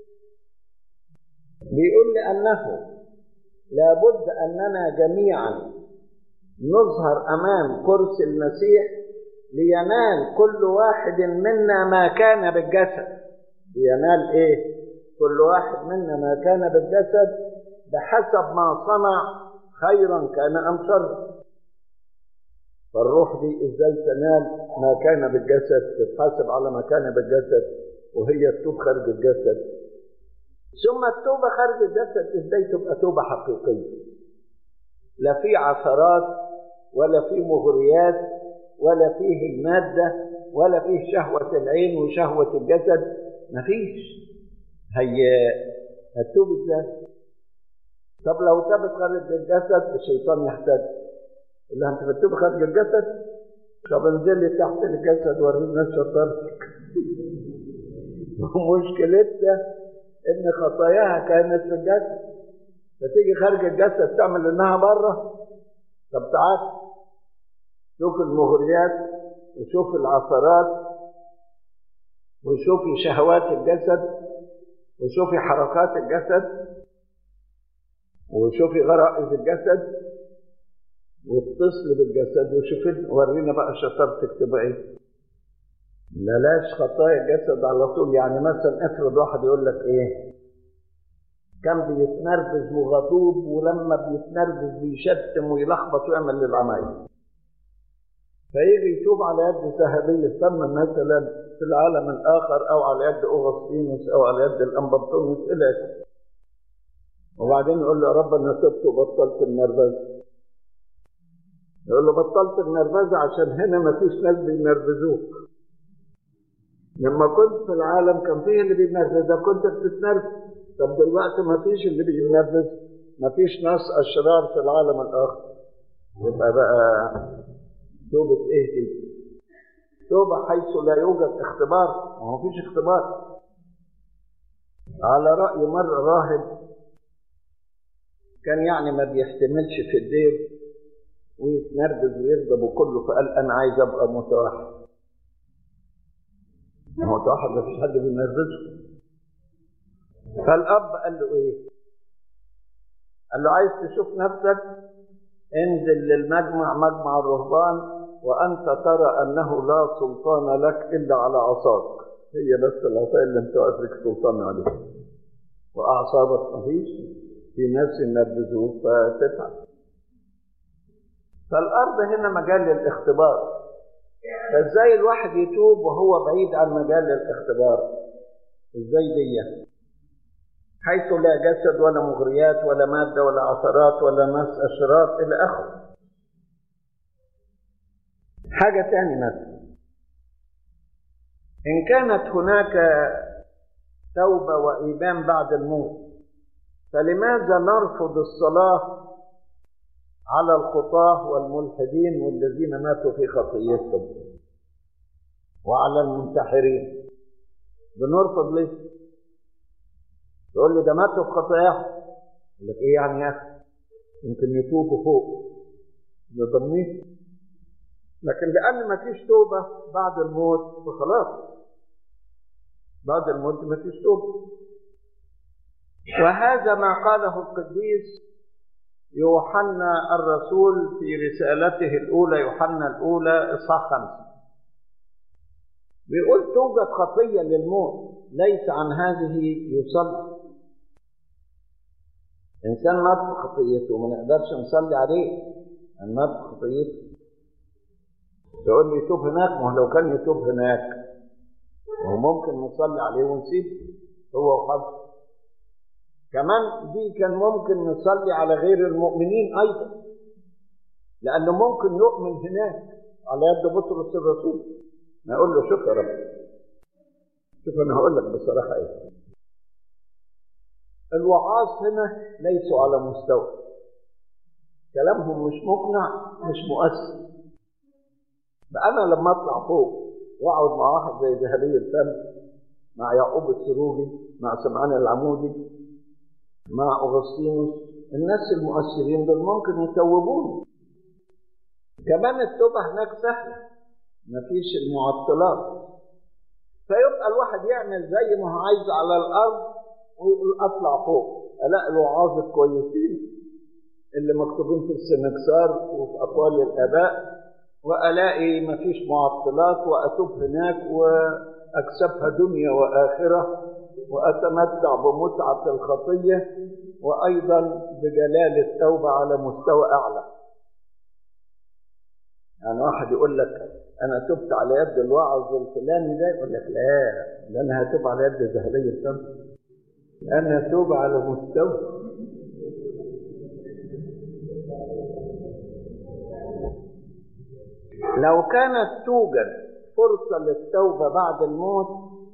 بيقول لأنه لابد أننا جميعا نظهر أمام كرسي المسيح لينال كل واحد منا ما كان بالجسد لينال إيه؟ كل واحد منا ما كان بالجسد بحسب ما صنع خيرا كان أم شرا فالروح دي ازاي تنال ما كان بالجسد تتحاسب على ما كان بالجسد وهي تتوب خارج الجسد ثم التوبة خارج الجسد ازاي تبقى توبة حقيقية لا في عثرات ولا في مغريات ولا فيه المادة ولا فيه شهوة العين وشهوة الجسد مفيش هي هتوب ازاي طب لو تابت خارج الجسد الشيطان يحتاج اللي انت بتتوب خارج الجسد طب انزل لي تحت الجسد ورينا شطارتك مشكلتها ان خطاياها كانت في الجسد فتيجي خارج الجسد تعمل انها بره طب تعال شوف المغريات وشوف العثرات وشوفي شهوات الجسد وشوفي حركات الجسد وشوفي غرائز الجسد واتصل بالجسد وشوفي ورينا بقى شطارتك تبقى ايه بلاش خطايا الجسد على طول يعني مثلا افرض واحد يقول لك ايه كان بيتنرفز وغضوب ولما بيتنرفز بيشتم ويلخبط ويعمل للعمايل فيجي يتوب على يد ذهبية ثم مثلا في العالم الآخر أو على يد أوغسطينوس أو على يد الأنبطونوس إلى آخره وبعدين يقول له يا رب أنا تبت وبطلت النرفزة يقول له بطلت النرفزة عشان هنا ما فيش ناس بينرفزوك لما كنت في العالم كان فيه اللي بينرفزك كنت بتتنرفز طب دلوقتي ما فيش اللي بينرفز ما فيش ناس أشرار في العالم الآخر يبقى بقى توبة إيه دي؟ توبة حيث لا يوجد اختبار ما فيش اختبار على رأي مرة راهب كان يعني ما بيحتملش في الدير ويتنرفز ويغضب وكله فقال أنا عايز أبقى متوحد متوحد ما فيش حد بينرفزه فالأب قال له إيه؟ قال له عايز تشوف نفسك انزل للمجمع مجمع الرهبان وأنت ترى أنه لا سلطان لك إلا على عصاك هي بس العصاية اللي أنت واقف لك سلطان عليها وأعصابك مفيش في ناس ينرفزوك فتتعب فالأرض هنا مجال للاختبار فازاي الواحد يتوب وهو بعيد عن مجال الاختبار ازاي دي حيث لا جسد ولا مغريات ولا مادة ولا عثرات ولا ناس أشرار إلى آخره حاجة تاني مثلا إن كانت هناك توبة وإيمان بعد الموت فلماذا نرفض الصلاة على الخطاة والملحدين والذين ماتوا في خطيتهم وعلى المنتحرين بنرفض ليه؟ تقول لي ده ماتوا في خطاياهم يقول لك ايه يعني يا اخي؟ يمكن يتوبوا فوق نضميه لكن لان ما فيش توبه بعد الموت فخلاص بعد الموت ما فيش توبه وهذا ما قاله القديس يوحنا الرسول في رسالته الأولى يوحنا الأولى إصحاح خمسة بيقول توجد خطية للموت ليس عن هذه يصلي إنسان مات في خطيته ما نقدرش نصلي عليه أن مات في خطيته تقول لي يتوب هناك ما هو لو كان يتوب هناك وممكن نصلي عليه ونسيبه هو وحظه كمان دي كان ممكن نصلي على غير المؤمنين أيضا لأنه ممكن يؤمن هناك على يد بطرس الرسول ما يقول له شوف يا رب شوف أنا هقول لك بصراحة إيه الوعاظ هنا ليسوا على مستوى كلامهم مش مقنع مش مؤثر بقى أنا لما أطلع فوق وأقعد مع واحد زي ذهبي الفم مع يعقوب السروجي مع سمعان العمودي مع أغسطينوس الناس المؤثرين دول ممكن يتوبوني كمان التوبة هناك سهلة مفيش المعطلات فيبقى الواحد يعمل زي ما هو عايز على الأرض ويقول أطلع فوق ألاقي الوعاظ الكويسين اللي مكتوبين في السنكسار وفي أقوال الآباء وألاقي مفيش معطلات وأتوب هناك وأكسبها دنيا وآخرة وأتمتع بمتعة الخطية وأيضا بجلال التوبة على مستوى أعلى يعني واحد يقول لك أنا تبت على يد الوعظ الفلاني ده يقول لك لا ده أنا هتوب على يد ذهبية الفم أنا هتوب على مستوى لو كانت توجد فرصة للتوبة بعد الموت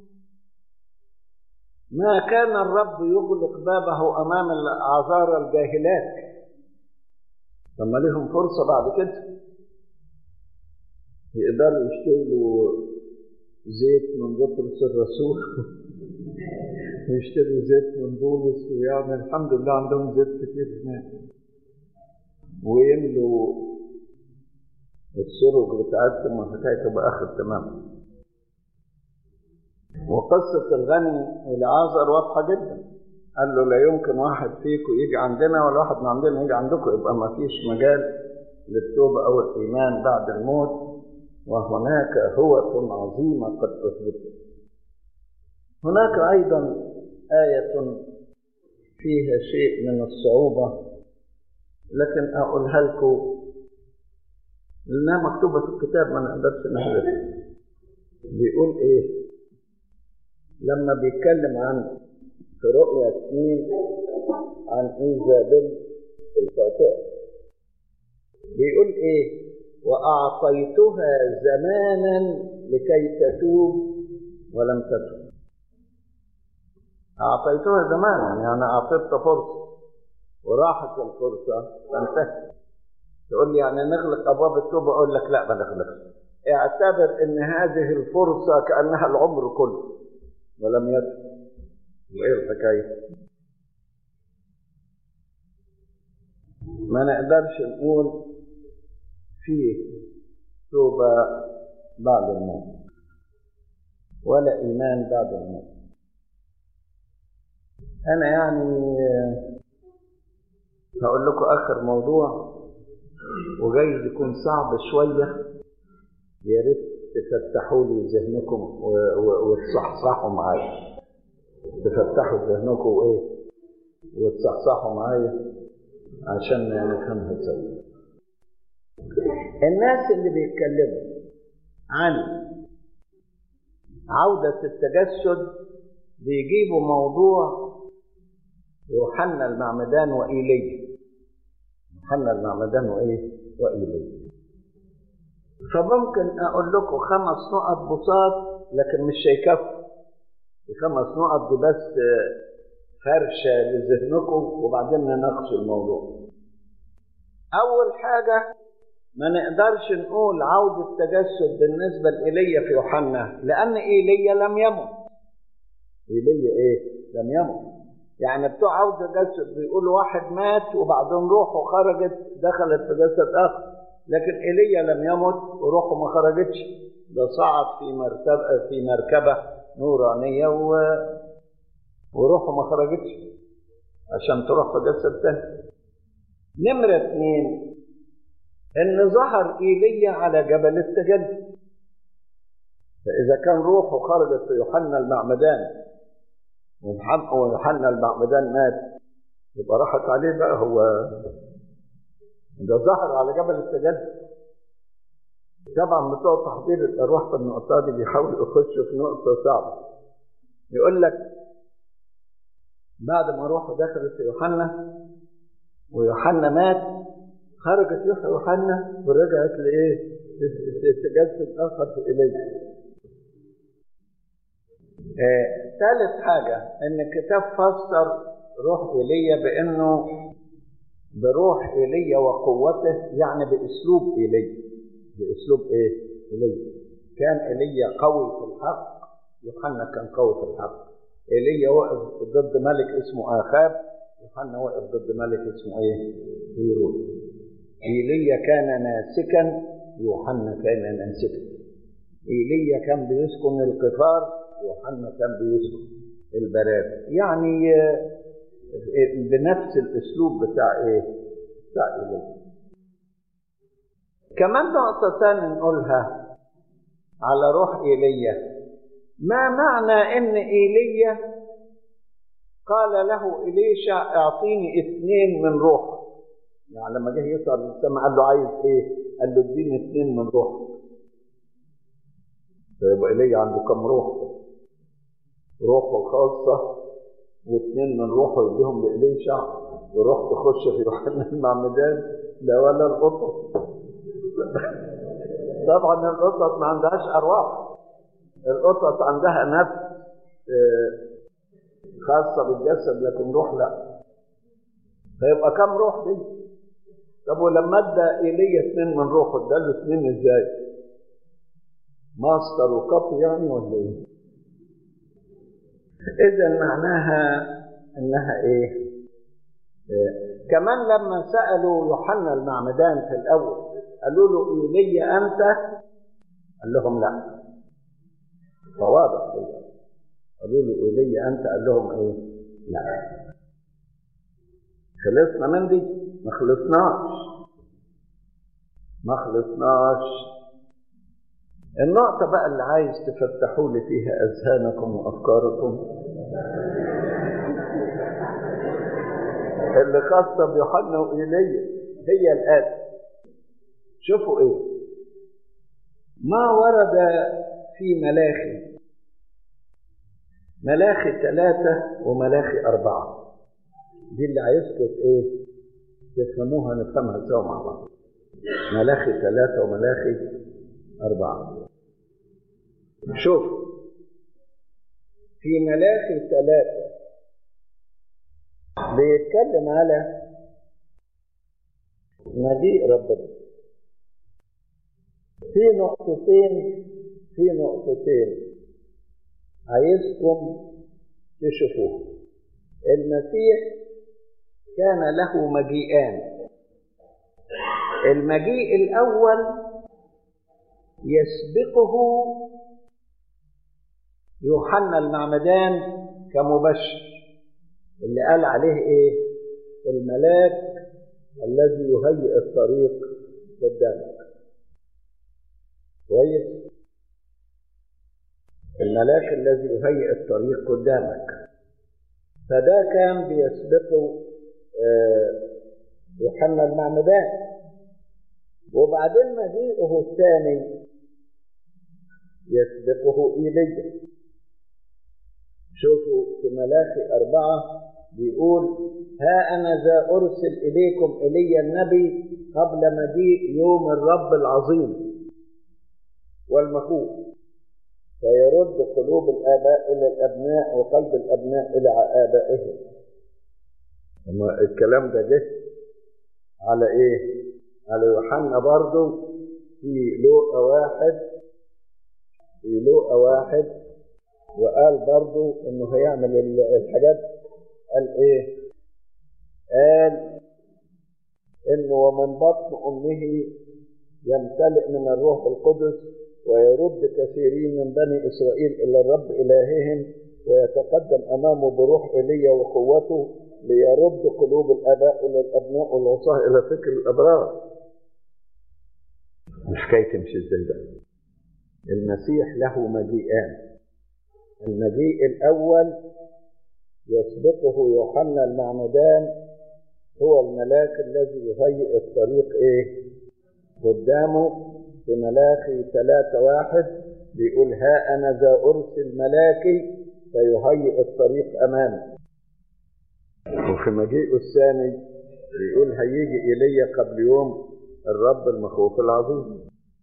ما كان الرب يغلق بابه أمام الأعذار الجاهلات ثم لهم فرصة بعد كده يقدروا يشتروا زيت من بطرس الرسول ويشتروا زيت من بولس ويعني الحمد لله عندهم زيت كتير هناك ويملوا السرج بتاعتهم والحكايه تبقى اخر تمام وقصة الغني والعازر واضحة جدا قال له لا يمكن واحد فيكم يجي عندنا ولا واحد من عندنا يجي عندكم يبقى ما فيش مجال للتوبة أو الإيمان بعد الموت وهناك هوة عظيمة قد أثبتت هناك أيضا آية فيها شيء من الصعوبة لكن أقولها لكم لأنها مكتوبة في الكتاب ما نقدرش نحذفها بيقول إيه لما بيتكلم عن في رؤيا اثنين عن إيزابيل الخاطئة بيقول إيه وأعطيتها زمانا لكي تتوب ولم تتوب أعطيتها زمانا يعني أعطيتها فرصة وراحت الفرصة فانتهت تقول لي يعني نغلق أبواب التوبة أقول لك لا ما نغلقش اعتبر ان هذه الفرصة كأنها العمر كله ولم يتب وايه الحكاية ما نقدرش نقول فيه توبة بعد الموت ولا إيمان بعد الموت أنا يعني هقول لكم آخر موضوع وجايز يكون صعب شوية يا ريت تفتحوا لي ذهنكم وتصحصحوا معايا تفتحوا ذهنكم وايه وتصحصحوا معايا عشان نفهمها سوا الناس اللي بيتكلموا عن عودة التجسد بيجيبوا موضوع يوحنا المعمدان وإيليا يوحنا المعمدان وإيه وإيليا فممكن أقول لكم خمس نقط بساط لكن مش هيكفوا الخمس نقط دي بس فرشة لذهنكم وبعدين نناقش الموضوع أول حاجة ما نقدرش نقول عودة تجسد بالنسبة لإيليا في يوحنا لأن إيليا لم يمت إيليا إيه؟ لم يمت يعني بتوع عودة تجسد بيقولوا واحد مات وبعدين روحه خرجت دخلت في جسد آخر لكن ايليا لم يمت وروحه ما خرجتش ده صعد في مرتبة في مركبة نورانية و... وروحه ما خرجتش عشان تروح في جسد تاني نمرة اثنين إن ظهر إيليا على جبل التجلي فإذا كان روحه خرجت في يوحنا المعمدان ويوحنا المعمدان مات يبقى راحت عليه بقى هو ده ظهر على جبل التجلي طبعا بتوع تحضير الارواح في النقطه دي بيحاولوا يخشوا في نقطه صعبه يقول لك بعد ما روحه دخلت في يوحنا ويوحنا مات خرجت روح يوحنا ورجعت لايه؟ تجسد اخر في ايليا. آه، ثالث حاجة إن الكتاب فسر روح إيليا بأنه بروح إيليا وقوته يعني بأسلوب إيليا بأسلوب إيه؟ إيليا كان إيليا قوي في الحق يوحنا كان قوي في الحق إيليا وقف ضد ملك اسمه آخاب يوحنا وقف ضد ملك اسمه إيه؟ هيرود إيليا كان ناسكا يوحنا كان ناسكا إيليا كان بيسكن القفار يوحنا كان بيسكن البراد يعني بنفس الاسلوب بتاع ايه بتاع ايليا كمان نقطة ثانية نقولها على روح ايليا ما معنى ان ايليا قال له إليشع اعطيني اثنين من روحك يعني لما جه يسأل السماء قال له عايز ايه قال له اديني اثنين من روحك فيبقى ايليا عنده كم روح روحه الخاصة واثنين من روحه يديهم لإليشع وروح تخش في يوحنا المعمدان لا ولا القطط طبعا القطط ما عندهاش أرواح القطط عندها نفس خاصة بالجسد لكن روح لا فيبقى كم روح دي طب ولما ادى ايليا اثنين من روحه اداله اثنين ازاي؟ ماستر وكاب يعني ولا ايه؟ إذا معناها إنها إيه؟ إيه؟ كمان لما سألوا يوحنا المعمدان في الأول قالوا له إيليا أنت؟ قال لهم لا فواضح قالوا له إيليا أنت؟ قال لهم إيه؟ لا خلصنا من دي؟ ما خلصناش ما خلصناش النقطة بقى اللي عايز تفتحوا لي فيها أذهانكم وأفكاركم اللي خاصة بيوحنا وإيليا هي الآتي شوفوا إيه ما ورد في ملاخي ملاخي ثلاثة وملاخي أربعة دي اللي عايزكم إيه تفهموها نفهمها سوا مع بعض ملاخي ثلاثة وملاخي أربعة شوف في ملاخي ثلاثة بيتكلم على مجيء ربنا في نقطتين في نقطتين عايزكم تشوفوها المسيح كان له مجيئان المجيء الأول يسبقه يوحنا المعمدان كمبشر اللي قال عليه ايه الملاك الذي يهيئ الطريق قدامك كويس الملاك الذي يهيئ الطريق قدامك فده كان بيسبقه يوحنا المعمدان وبعدين مجيئه الثاني يسبقه إيليا شوفوا في ملاخي أربعة بيقول ها أنا ذا أرسل إليكم إلي النبي قبل مجيء يوم الرب العظيم والمخوف فيرد قلوب الآباء إلى الأبناء وقلب الأبناء إلى آبائهم الكلام ده جه على إيه؟ على يوحنا برضه في لوقا واحد في لوقا واحد وقال برضه انه هيعمل الحاجات قال ايه؟ قال انه ومن بطن امه يمتلئ من الروح القدس ويرد كثيرين من بني اسرائيل الى الرب الههم ويتقدم امامه بروح ايليا وقوته ليرد قلوب الاباء الى الابناء والوصاه الى فكر الابرار الحكايه تمشي ازاي بقى المسيح له مجيئان المجيء الاول يسبقه يوحنا المعمدان هو الملاك الذي يهيئ الطريق ايه قدامه في ملاخي ثلاثة واحد بيقول ها أنا ذا أرسل ملاكي فيهيئ الطريق أمامي وفي مجيئه الثاني بيقول هيجي إيليا قبل يوم الرب المخوف العظيم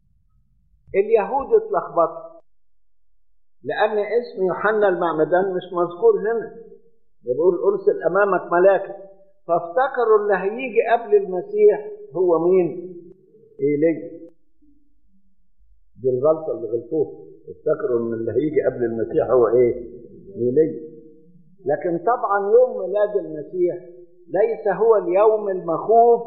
اليهود اتلخبطوا لأن اسم يوحنا المعمدان مش مذكور هنا بيقول أرسل أمامك ملاك فافتكروا اللي هيجي قبل المسيح هو مين؟ إيليا دي الغلطة اللي غلطوها افتكروا ان اللي هيجي قبل المسيح هو ايه؟ ايليا لكن طبعا يوم ميلاد المسيح ليس هو اليوم المخوف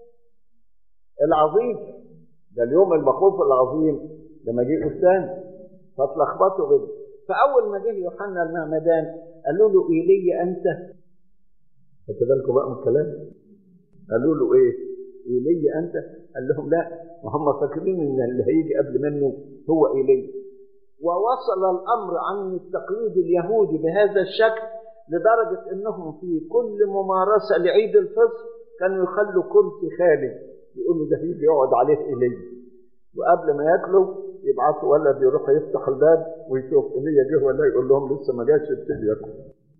العظيم ده اليوم المخوف العظيم ده مجيئه الثاني فاتلخبطوا غير فاول ما جه يوحنا المعمدان قالوا له ايليا انت خدت بالكم بقى من الكلام قالوا له ايه ايليا انت قال لهم لا وهم فاكرين ان اللي هيجي قبل منه هو ايليا ووصل الامر عن التقليد اليهودي بهذا الشكل لدرجه انهم في كل ممارسه لعيد الفصل كانوا يخلوا كرسي خالي يقولوا ده هيجي يقعد عليه ايليا وقبل ما ياكلوا يبعثوا ولد يروح يفتح الباب ويشوف ايليا جه ولا يقول لهم لسه ما جاش يبتدي ياكل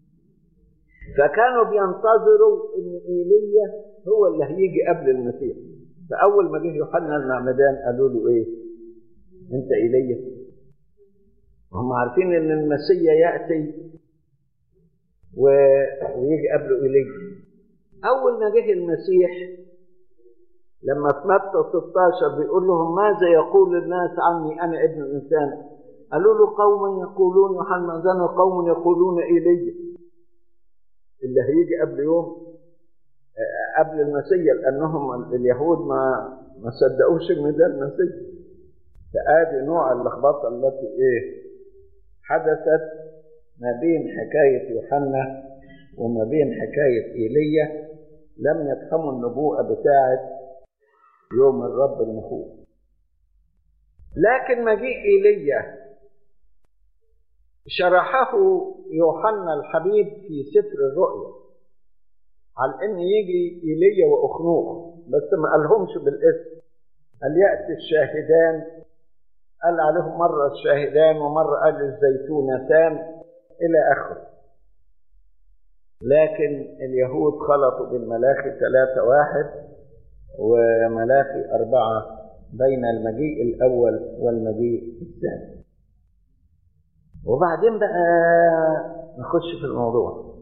فكانوا بينتظروا ان ايليا هو اللي هيجي قبل المسيح فاول ما جه يوحنا المعمدان قالوا له ايه انت ايليا وهم عارفين ان المسيا ياتي و... ويجي قبله ايليا اول ما جه المسيح لما في متى 16 بيقول لهم ماذا يقول الناس عني انا ابن الانسان قالوا له قوم يقولون يوحنا المعمدان وقوم يقولون ايليا اللي هيجي قبل يوم قبل المسيا لانهم اليهود ما ما صدقوش ان ده المسيا فادي نوع اللخبطه التي ايه حدثت ما بين حكايه يوحنا وما بين حكايه ايليا لم يفهموا النبوءه بتاعه يوم الرب المخوف لكن مجيء ايليا شرحه يوحنا الحبيب في سفر الرؤيا على ان يجي ايليا واخنوخ بس ما قالهمش بالاسم قال ياتي الشاهدان قال عليهم مره الشاهدان ومره قال الزيتونتان الى اخره لكن اليهود خلطوا بالملاخي ثلاثة واحد وملاخي أربعة بين المجيء الأول والمجيء الثاني وبعدين بقى نخش في الموضوع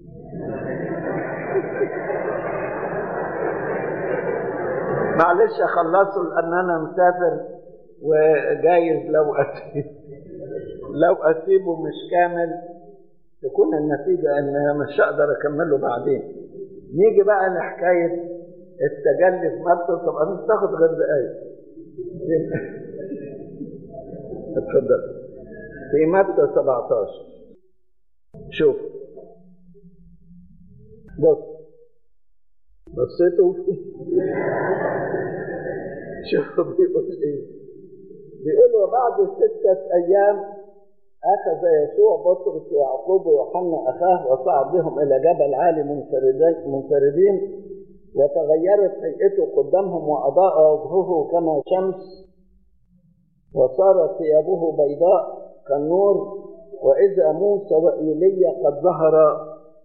معلش اخلصه لان انا مسافر وجايز لو اسيب لو اسيبه مش كامل تكون النتيجه ان مش هقدر اكمله بعدين نيجي بقى لحكايه التجلي في متى طب انا مش تاخد غير دقايق اتفضل في متى 17 شوف بص بصيتوا شوف بيقول ايه بيقول وبعد ستة أيام أخذ يسوع بطرس ويعقوب ويوحنا أخاه وصعد بهم إلى جبل عالي منفردين وتغيرت هيئته قدامهم وأضاء وجهه كما شمس وصارت ثيابه بيضاء كالنور وإذا موسى وإيليا قد ظهر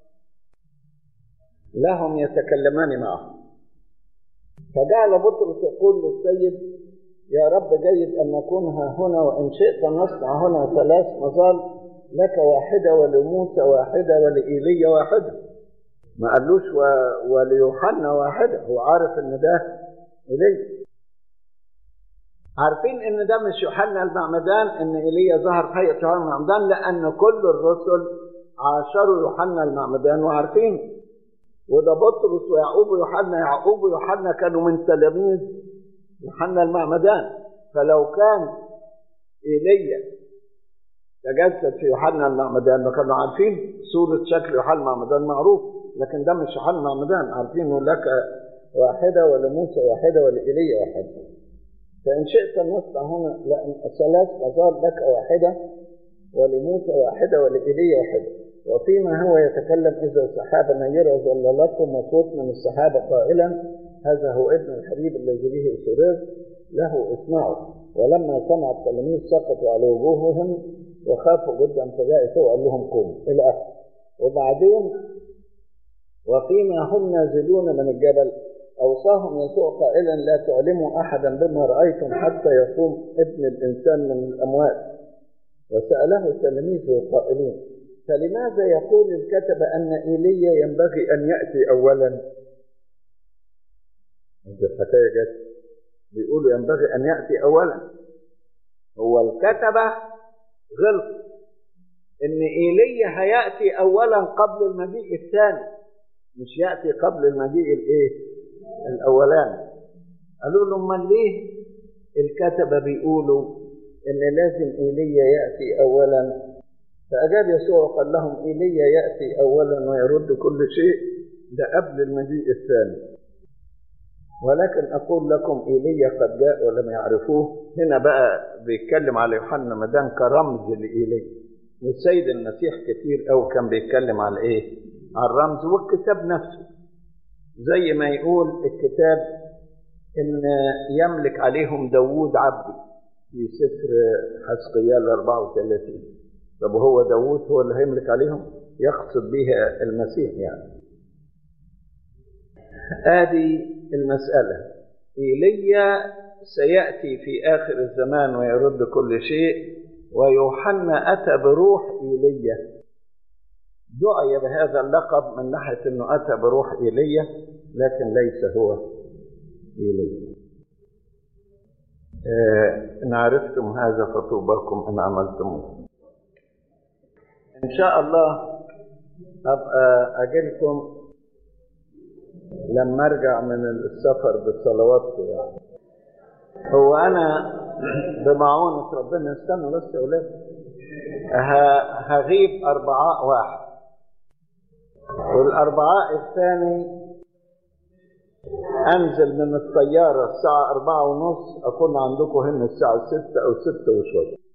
لهم يتكلمان معه فجعل بطرس يقول للسيد يا رب جيد أن نكون ها هنا وإن شئت نصنع هنا ثلاث مظال لك واحدة ولموسى واحدة ولإيليا واحدة ما قالوش و... وليوحنا واحدة هو عارف إن ده إيليا عارفين ان ده مش يوحنا المعمدان ان ايليا ظهر في هيئه يوحنا المعمدان لان كل الرسل عاشروا يوحنا المعمدان وعارفين وده بطرس ويعقوب ويوحنا يعقوب ويوحنا كانوا من تلاميذ يوحنا المعمدان فلو كان ايليا تجسد في يوحنا المعمدان ما كانوا عارفين صورة شكل يوحنا المعمدان معروف لكن ده مش يوحنا المعمدان عارفين لك واحدة ولموسى واحدة ولإيليا واحدة فإن شئت نصنع هنا ثلاث مظال لك واحدة ولموسى واحدة ولإيليا واحدة وفيما هو يتكلم إذا سحابة نيرة ظللتكم وصوت من السحابة قائلا هذا هو ابن الحبيب الذي به سررت له اسمعوا ولما سمع التلاميذ سقطوا على وجوههم وخافوا جدا فجاء يسوع قال لهم قوموا إلى آخره وبعدين وفيما هم نازلون من الجبل أوصاهم يسوع قائلا لا تعلموا أحدا بما رأيتم حتى يقوم ابن الإنسان من الأموات وسأله تلاميذه قائلين فلماذا يقول الكتب أن إيليا ينبغي أن يأتي أولا انت الحكاية جت بيقولوا ينبغي أن يأتي أولا هو الكتبة غلط إن إيليا هيأتي أولا قبل المجيء الثاني مش يأتي قبل المجيء الإيه؟ الأولاني قالوا له أمال ليه الكتبة بيقولوا إن لازم إيليا يأتي أولا فأجاب يسوع وقال لهم إيليا يأتي أولا ويرد كل شيء ده قبل المجيء الثاني ولكن أقول لكم إيليا قد جاء ولم يعرفوه هنا بقى بيتكلم على يوحنا مدان كرمز لإيليا والسيد المسيح كتير أوي كان بيتكلم على إيه؟ على الرمز والكتاب نفسه زي ما يقول الكتاب إن يملك عليهم داوود عبدي في سفر حسقيال 34 طب هو داوود هو اللي هيملك عليهم يقصد بها المسيح يعني آدي المسألة إيليا سيأتي في آخر الزمان ويرد كل شيء ويوحنا أتى بروح إيليا دعي بهذا اللقب من ناحية أنه أتى بروح إيليا لكن ليس هو إيليا آه إن عرفتم هذا فطوباكم إن عملتموه إن شاء الله أبقى أجلكم لما أرجع من السفر بالصلوات يعني. هو أنا بمعونة ربنا استنوا بس يا أولاد هغيب أربعاء واحد والأربعاء الثاني أنزل من الطيارة الساعة أربعة ونص أكون عندكم هنا الساعة ستة أو ستة وشوية